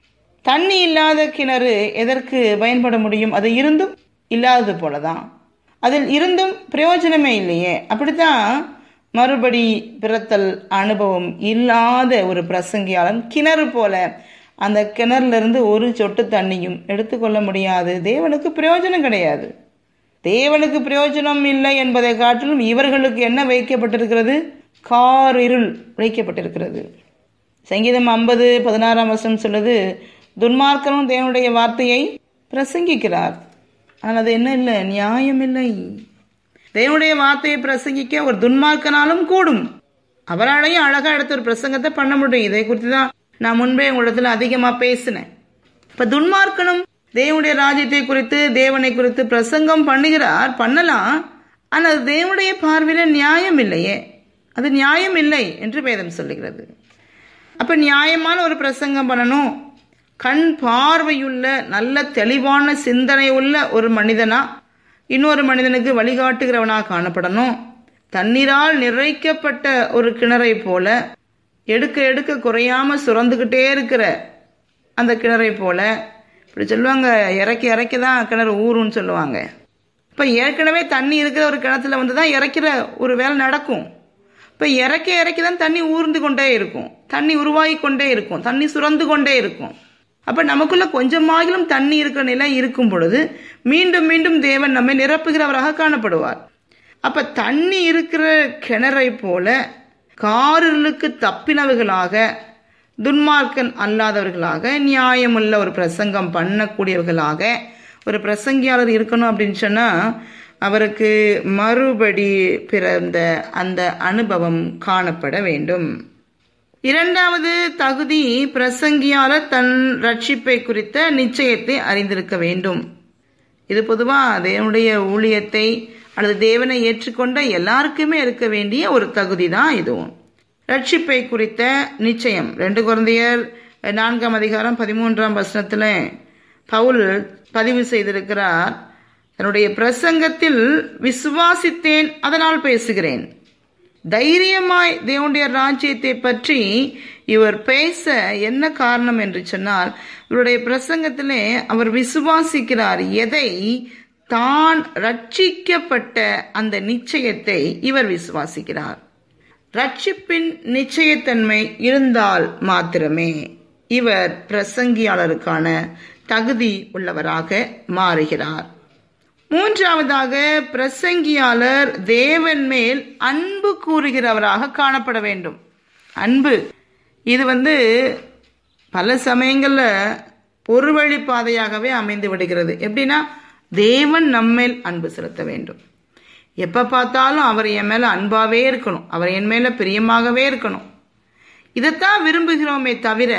தண்ணி இல்லாத கிணறு எதற்கு பயன்பட முடியும் அது இருந்தும் இல்லாதது போலதான் அதில் இருந்தும் பிரயோஜனமே இல்லையே அப்படித்தான் மறுபடி பிறத்தல் அனுபவம் இல்லாத ஒரு பிரசங்கியாளன் கிணறு போல அந்த கிணறுல இருந்து ஒரு சொட்டு தண்ணியும் எடுத்துக்கொள்ள முடியாது தேவனுக்கு பிரயோஜனம் கிடையாது தேவனுக்கு பிரயோஜனம் இல்லை என்பதை காட்டிலும் இவர்களுக்கு என்ன வைக்கப்பட்டிருக்கிறது கார் இருள் வைக்கப்பட்டிருக்கிறது சங்கீதம் ஐம்பது பதினாறாம் வருஷம் சொல்லுது துன்மார்க்கனும் தேவனுடைய வார்த்தையை பிரசங்கிக்கிறார் ஆனால் அது என்ன இல்லை நியாயம் இல்லை தேவனுடைய வார்த்தையை பிரசங்கிக்க ஒரு துன்மார்க்கனாலும் கூடும் அவராலையும் அழகா எடுத்து ஒரு பிரசங்கத்தை பண்ண முடியும் இதை குறித்து தான் நான் முன்பே உங்களிடத்துல அதிகமா பேசினேன் இப்ப துன்மார்க்கனும் தேவனுடைய ராஜ்யத்தை குறித்து தேவனை குறித்து பிரசங்கம் பண்ணுகிறார் பண்ணலாம் ஆனால் அது தேவனுடைய பார்வையில நியாயம் இல்லையே அது நியாயம் இல்லை என்று வேதம் சொல்லுகிறது அப்ப நியாயமான ஒரு பிரசங்கம் பண்ணணும் கண் பார்வையுள்ள நல்ல தெளிவான சிந்தனை உள்ள ஒரு மனிதனா இன்னொரு மனிதனுக்கு வழிகாட்டுகிறவனாக காணப்படணும் தண்ணீரால் நிறைக்கப்பட்ட ஒரு கிணறை போல எடுக்க எடுக்க குறையாம சுரந்துக்கிட்டே இருக்கிற அந்த கிணறை போல இப்படி சொல்லுவாங்க இறக்கி இறக்கி தான் கிணறு ஊருன்னு சொல்லுவாங்க இப்போ ஏற்கனவே தண்ணி இருக்கிற ஒரு கிணத்துல வந்து தான் இறக்கிற ஒரு வேலை நடக்கும் இப்போ இறக்கி இறக்கி தான் தண்ணி ஊர்ந்து கொண்டே இருக்கும் தண்ணி உருவாகி கொண்டே இருக்கும் தண்ணி சுரந்து கொண்டே இருக்கும் அப்ப நமக்குள்ள கொஞ்சமாகிலும் தண்ணி இருக்கிற நிலை இருக்கும் பொழுது மீண்டும் மீண்டும் தேவன் நம்மை நிரப்புகிறவராக காணப்படுவார் அப்ப தண்ணி இருக்கிற கிணறை போல காரிலுக்கு தப்பினவர்களாக துன்மார்க்கன் அல்லாதவர்களாக நியாயமுள்ள ஒரு பிரசங்கம் பண்ணக்கூடியவர்களாக ஒரு பிரசங்கியாளர் இருக்கணும் அப்படின்னு சொன்னா அவருக்கு மறுபடி பிறந்த அந்த அனுபவம் காணப்பட வேண்டும் இரண்டாவது தகுதி பிரசங்கியாளர் தன் ரட்சிப்பை குறித்த நிச்சயத்தை அறிந்திருக்க வேண்டும் இது பொதுவா தேவனுடைய ஊழியத்தை அல்லது தேவனை ஏற்றுக்கொண்ட எல்லாருக்குமே இருக்க வேண்டிய ஒரு தகுதி தான் இதுவும் ரட்சிப்பை குறித்த நிச்சயம் ரெண்டு குழந்தையர் நான்காம் அதிகாரம் பதிமூன்றாம் வசனத்துல பவுல் பதிவு செய்திருக்கிறார் தன்னுடைய பிரசங்கத்தில் விசுவாசித்தேன் அதனால் பேசுகிறேன் தைரியமாய் தேவனுடைய ராஜ்யத்தை பற்றி இவர் பேச என்ன காரணம் என்று சொன்னால் இவருடைய பிரசங்கத்திலே அவர் விசுவாசிக்கிறார் எதை தான் ரட்சிக்கப்பட்ட அந்த நிச்சயத்தை இவர் விசுவாசிக்கிறார் ரட்சிப்பின் நிச்சயத்தன்மை இருந்தால் மாத்திரமே இவர் பிரசங்கியாளருக்கான தகுதி உள்ளவராக மாறுகிறார் மூன்றாவதாக பிரசங்கியாளர் தேவன் மேல் அன்பு கூறுகிறவராக காணப்பட வேண்டும் அன்பு இது வந்து பல சமயங்கள்ல ஒரு வழி பாதையாகவே அமைந்து விடுகிறது எப்படின்னா தேவன் நம்மேல் அன்பு செலுத்த வேண்டும் எப்ப பார்த்தாலும் அவர் என் மேல அன்பாவே இருக்கணும் அவர் என் மேல பிரியமாகவே இருக்கணும் இதைத்தான் விரும்புகிறோமே தவிர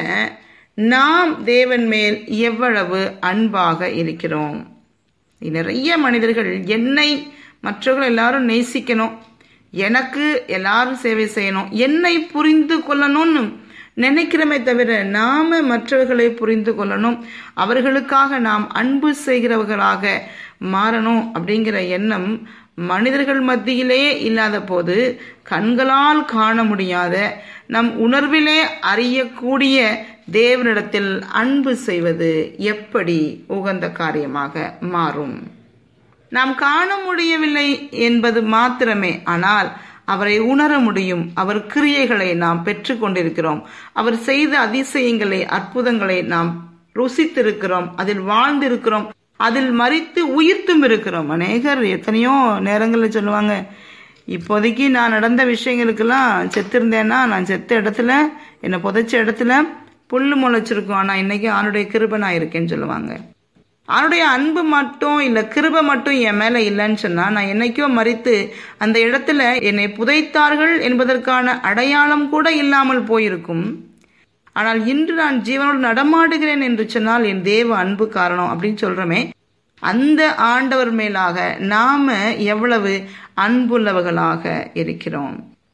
நாம் தேவன் மேல் எவ்வளவு அன்பாக இருக்கிறோம் நிறைய மனிதர்கள் என்னை மற்றவர்கள் எல்லாரும் நேசிக்கணும் எனக்கு எல்லாரும் சேவை செய்யணும் என்னை புரிந்து கொள்ளணும்னு நினைக்கிறோமே தவிர நாம மற்றவர்களை புரிந்து கொள்ளணும் அவர்களுக்காக நாம் அன்பு செய்கிறவர்களாக மாறணும் அப்படிங்கிற எண்ணம் மனிதர்கள் மத்தியிலே இல்லாத போது கண்களால் காண முடியாத நம் உணர்விலே அறியக்கூடிய தேவனிடத்தில் அன்பு செய்வது எப்படி உகந்த காரியமாக மாறும் நாம் காண முடியவில்லை என்பது மாத்திரமே ஆனால் அவரை உணர முடியும் அவர் கிரியைகளை நாம் பெற்று கொண்டிருக்கிறோம் அவர் செய்த அதிசயங்களை அற்புதங்களை நாம் ருசித்திருக்கிறோம் அதில் வாழ்ந்திருக்கிறோம் அதில் மறித்து உயிர்த்தும் இருக்கிறோம் அநேகர் எத்தனையோ நேரங்களில் சொல்லுவாங்க இப்போதைக்கு நான் நடந்த விஷயங்களுக்கெல்லாம் செத்திருந்தேன்னா நான் செத்த இடத்துல என்னை புதைச்ச இடத்துல புல்லு முளைச்சிருக்கும் ஆனா இன்னைக்கு ஆணுடைய கிருபை நான் இருக்கேன்னு சொல்லுவாங்க அவனுடைய அன்பு மட்டும் இல்ல கிருபை மட்டும் என் மேல இல்லைன்னு சொன்னா நான் என்னைக்கோ மறித்து அந்த இடத்துல என்னை புதைத்தார்கள் என்பதற்கான அடையாளம் கூட இல்லாமல் போயிருக்கும் ஆனால் இன்று நான் ஜீவனோடு நடமாடுகிறேன் என்று சொன்னால் என் தேவ அன்பு காரணம் அப்படின்னு சொல்றோமே அந்த ஆண்டவர் மேலாக நாம எவ்வளவு அன்புள்ளவர்களாக இருக்கிறோம்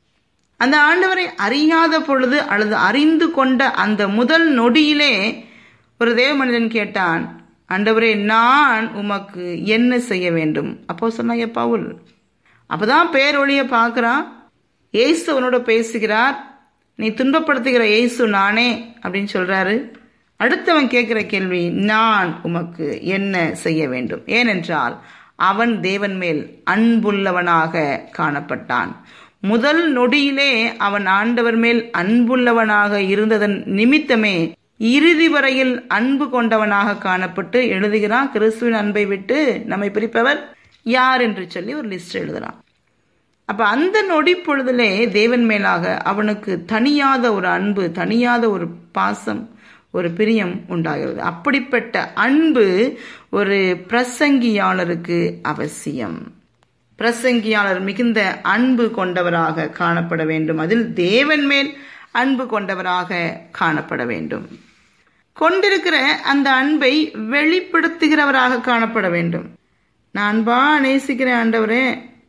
அந்த ஆண்டவரை அறியாத பொழுது அல்லது அறிந்து கொண்ட அந்த முதல் நொடியிலே ஒரு தேவ மனிதன் கேட்டான் ஆண்டவரே நான் உமக்கு என்ன செய்ய வேண்டும் அப்போ சொன்னாய பவுல் அப்பதான் பேரொழிய பார்க்கிறான் ஏசு அவனோட பேசுகிறார் நீ துன்பப்படுத்துகிற இயேசு நானே அப்படின்னு சொல்றாரு அடுத்தவன் கேட்கிற கேள்வி நான் உமக்கு என்ன செய்ய வேண்டும் ஏனென்றால் அவன் தேவன் மேல் அன்புள்ளவனாக காணப்பட்டான் முதல் நொடியிலே அவன் ஆண்டவர் மேல் அன்புள்ளவனாக இருந்ததன் நிமித்தமே இறுதி வரையில் அன்பு கொண்டவனாக காணப்பட்டு எழுதுகிறான் கிறிஸ்துவின் அன்பை விட்டு நம்மை பிரிப்பவர் யார் என்று சொல்லி ஒரு லிஸ்ட் எழுதுறான் அப்ப அந்த நொடி பொழுதிலே தேவன் மேலாக அவனுக்கு தனியாத ஒரு அன்பு தனியாத ஒரு பாசம் ஒரு பிரியம் உண்டாகிறது அப்படிப்பட்ட அன்பு ஒரு பிரசங்கியாளருக்கு அவசியம் பிரசங்கியாளர் மிகுந்த அன்பு கொண்டவராக காணப்பட வேண்டும் அதில் தேவன் மேல் அன்பு கொண்டவராக காணப்பட வேண்டும் கொண்டிருக்கிற அந்த அன்பை வெளிப்படுத்துகிறவராக காணப்பட வேண்டும் நான் அன்பா நேசிக்கிறேன் ஆண்டவரே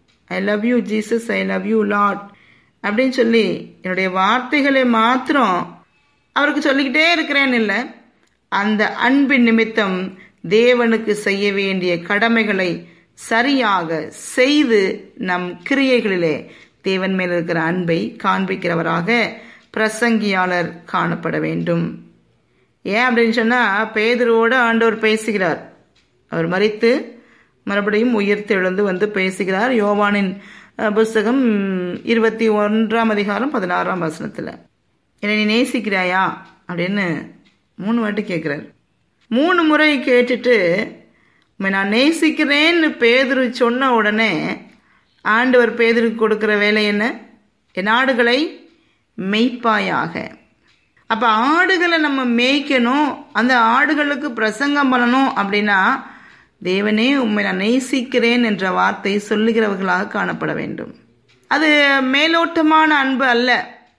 I love you Jesus I love you lot அப்படின்னு சொல்லி என்னுடைய வார்த்தைகளை மாத்திரம் அவருக்கு சொல்லிக்கிட்டே இருக்கிறேன் இல்லை அந்த அன்பின் நிமித்தம் தேவனுக்கு செய்ய வேண்டிய கடமைகளை சரியாக செய்து நம் கிரியைகளிலே தேவன் மேல் இருக்கிற அன்பை காண்பிக்கிறவராக பிரசங்கியாளர் காணப்பட வேண்டும் ஏன் அப்படின்னு சொன்னா பேதரோடு ஆண்டவர் பேசுகிறார் அவர் மறித்து மறுபடியும் உயிர்த்து எழுந்து வந்து பேசுகிறார் யோவானின் புஸ்தகம் இருபத்தி ஒன்றாம் அதிகாரம் பதினாறாம் வசனத்துல என்னை நீ நேசிக்கிறாயா அப்படின்னு மூணு வாட்டி கேட்கிறார் மூணு முறை கேட்டுட்டு நான் நேசிக்கிறேன்னு பேதுரு சொன்ன உடனே ஆண்டவர் பேதருக்கு கொடுக்கிற வேலை என்ன என் ஆடுகளை மெய்ப்பாயாக அப்ப ஆடுகளை நம்ம மேய்க்கணும் அந்த ஆடுகளுக்கு பிரசங்கம் பண்ணணும் அப்படின்னா தேவனே உண்மை நான் நேசிக்கிறேன் என்ற வார்த்தை சொல்லுகிறவர்களாக காணப்பட வேண்டும் அது மேலோட்டமான அன்பு அல்ல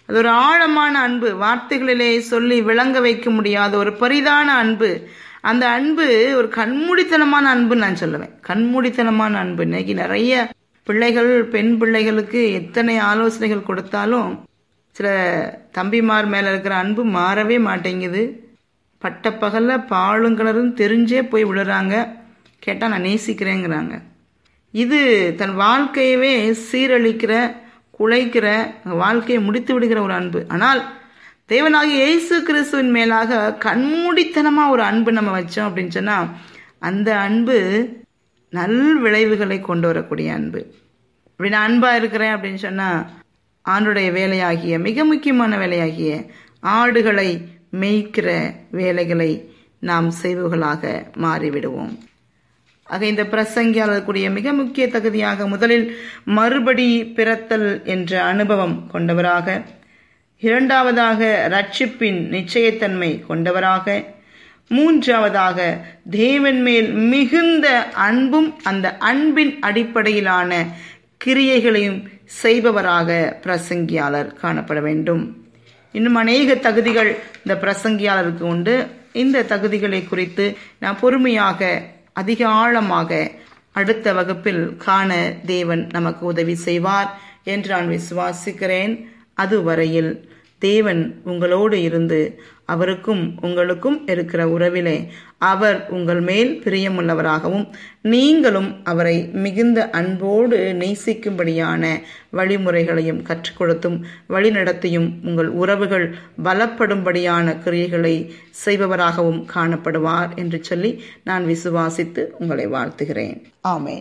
அது ஒரு ஆழமான அன்பு வார்த்தைகளிலே சொல்லி விளங்க வைக்க முடியாத ஒரு பரிதான அன்பு அந்த அன்பு ஒரு கண்மூடித்தனமான அன்பு நான் சொல்லுவேன் கண்மூடித்தனமான அன்பு இன்னைக்கு நிறைய பிள்ளைகள் பெண் பிள்ளைகளுக்கு எத்தனை ஆலோசனைகள் கொடுத்தாலும் சில தம்பிமார் மேல இருக்கிற அன்பு மாறவே மாட்டேங்குது பட்டப்பகல்ல பாலும் கிணறும் தெரிஞ்சே போய் விழுறாங்க கேட்டால் நான் நேசிக்கிறேங்கிறாங்க இது தன் வாழ்க்கையவே சீரழிக்கிற குலைக்கிற வாழ்க்கையை முடித்து விடுகிற ஒரு அன்பு ஆனால் தேவனாகிய இயேசு கிறிஸ்துவின் மேலாக கண்மூடித்தனமா ஒரு அன்பு நம்ம வச்சோம் அப்படின்னு சொன்னா அந்த அன்பு நல் விளைவுகளை கொண்டு வரக்கூடிய அன்பு இப்படி நான் அன்பா இருக்கிறேன் அப்படின்னு சொன்னா ஆண்டுடைய வேலையாகிய மிக முக்கியமான வேலையாகிய ஆடுகளை மேய்க்கிற வேலைகளை நாம் செய்வர்களாக மாறிவிடுவோம் ஆக இந்த பிரசங்கியாளர்களுடைய மிக முக்கிய தகுதியாக முதலில் மறுபடி பிறத்தல் என்ற அனுபவம் கொண்டவராக இரண்டாவதாக ரட்சிப்பின் நிச்சயத்தன்மை கொண்டவராக மூன்றாவதாக தேவன் மேல் மிகுந்த அன்பும் அந்த அன்பின் அடிப்படையிலான கிரியைகளையும் செய்பவராக பிரசங்கியாளர் காணப்பட வேண்டும் இன்னும் அநேக தகுதிகள் இந்த பிரசங்கியாளருக்கு உண்டு இந்த தகுதிகளை குறித்து நான் பொறுமையாக அதிக ஆழமாக அடுத்த வகுப்பில் காண தேவன் நமக்கு உதவி செய்வார் என்று நான் விசுவாசிக்கிறேன் அதுவரையில் தேவன் உங்களோடு இருந்து அவருக்கும் உங்களுக்கும் இருக்கிற உறவிலே அவர் உங்கள் மேல் பிரியமுள்ளவராகவும் நீங்களும் அவரை மிகுந்த அன்போடு நேசிக்கும்படியான வழிமுறைகளையும் கற்றுக் கொடுத்தும் வழிநடத்தியும் உங்கள் உறவுகள் பலப்படும்படியான கிரியைகளை செய்பவராகவும் காணப்படுவார் என்று சொல்லி நான் விசுவாசித்து உங்களை வாழ்த்துகிறேன் ஆமேன்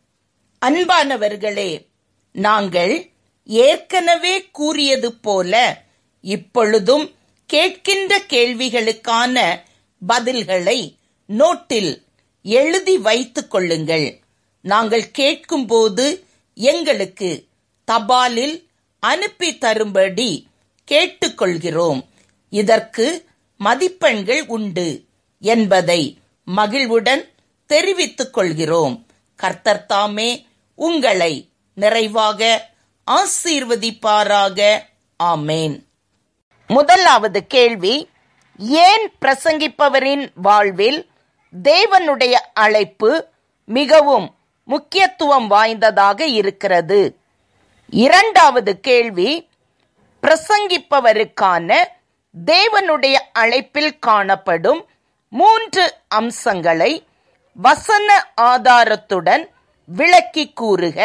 அன்பானவர்களே நாங்கள் ஏற்கனவே கூறியது போல இப்பொழுதும் கேட்கின்ற கேள்விகளுக்கான பதில்களை நோட்டில் எழுதி வைத்துக் கொள்ளுங்கள் நாங்கள் கேட்கும்போது எங்களுக்கு தபாலில் அனுப்பி தரும்படி கேட்டுக்கொள்கிறோம் இதற்கு மதிப்பெண்கள் உண்டு என்பதை மகிழ்வுடன் தெரிவித்துக் கொள்கிறோம் கர்த்தர் தாமே உங்களை நிறைவாக ஆசீர்வதிப்பாராக ஆமேன் முதலாவது கேள்வி ஏன் பிரசங்கிப்பவரின் வாழ்வில் தேவனுடைய அழைப்பு மிகவும் முக்கியத்துவம் வாய்ந்ததாக இருக்கிறது இரண்டாவது கேள்வி பிரசங்கிப்பவருக்கான தேவனுடைய அழைப்பில் காணப்படும் மூன்று அம்சங்களை வசன ஆதாரத்துடன் விளக்கி கூறுக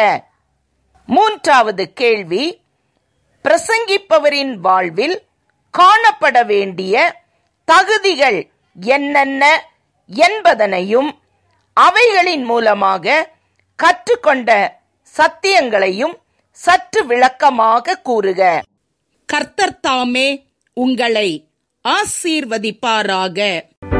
மூன்றாவது கேள்வி பிரசங்கிப்பவரின் வாழ்வில் காணப்பட வேண்டிய தகுதிகள் என்னென்ன என்பதனையும் அவைகளின் மூலமாக கற்றுக்கொண்ட சத்தியங்களையும் சற்று விளக்கமாக கூறுக கர்த்தர் தாமே உங்களை ஆசீர்வதிப்பாராக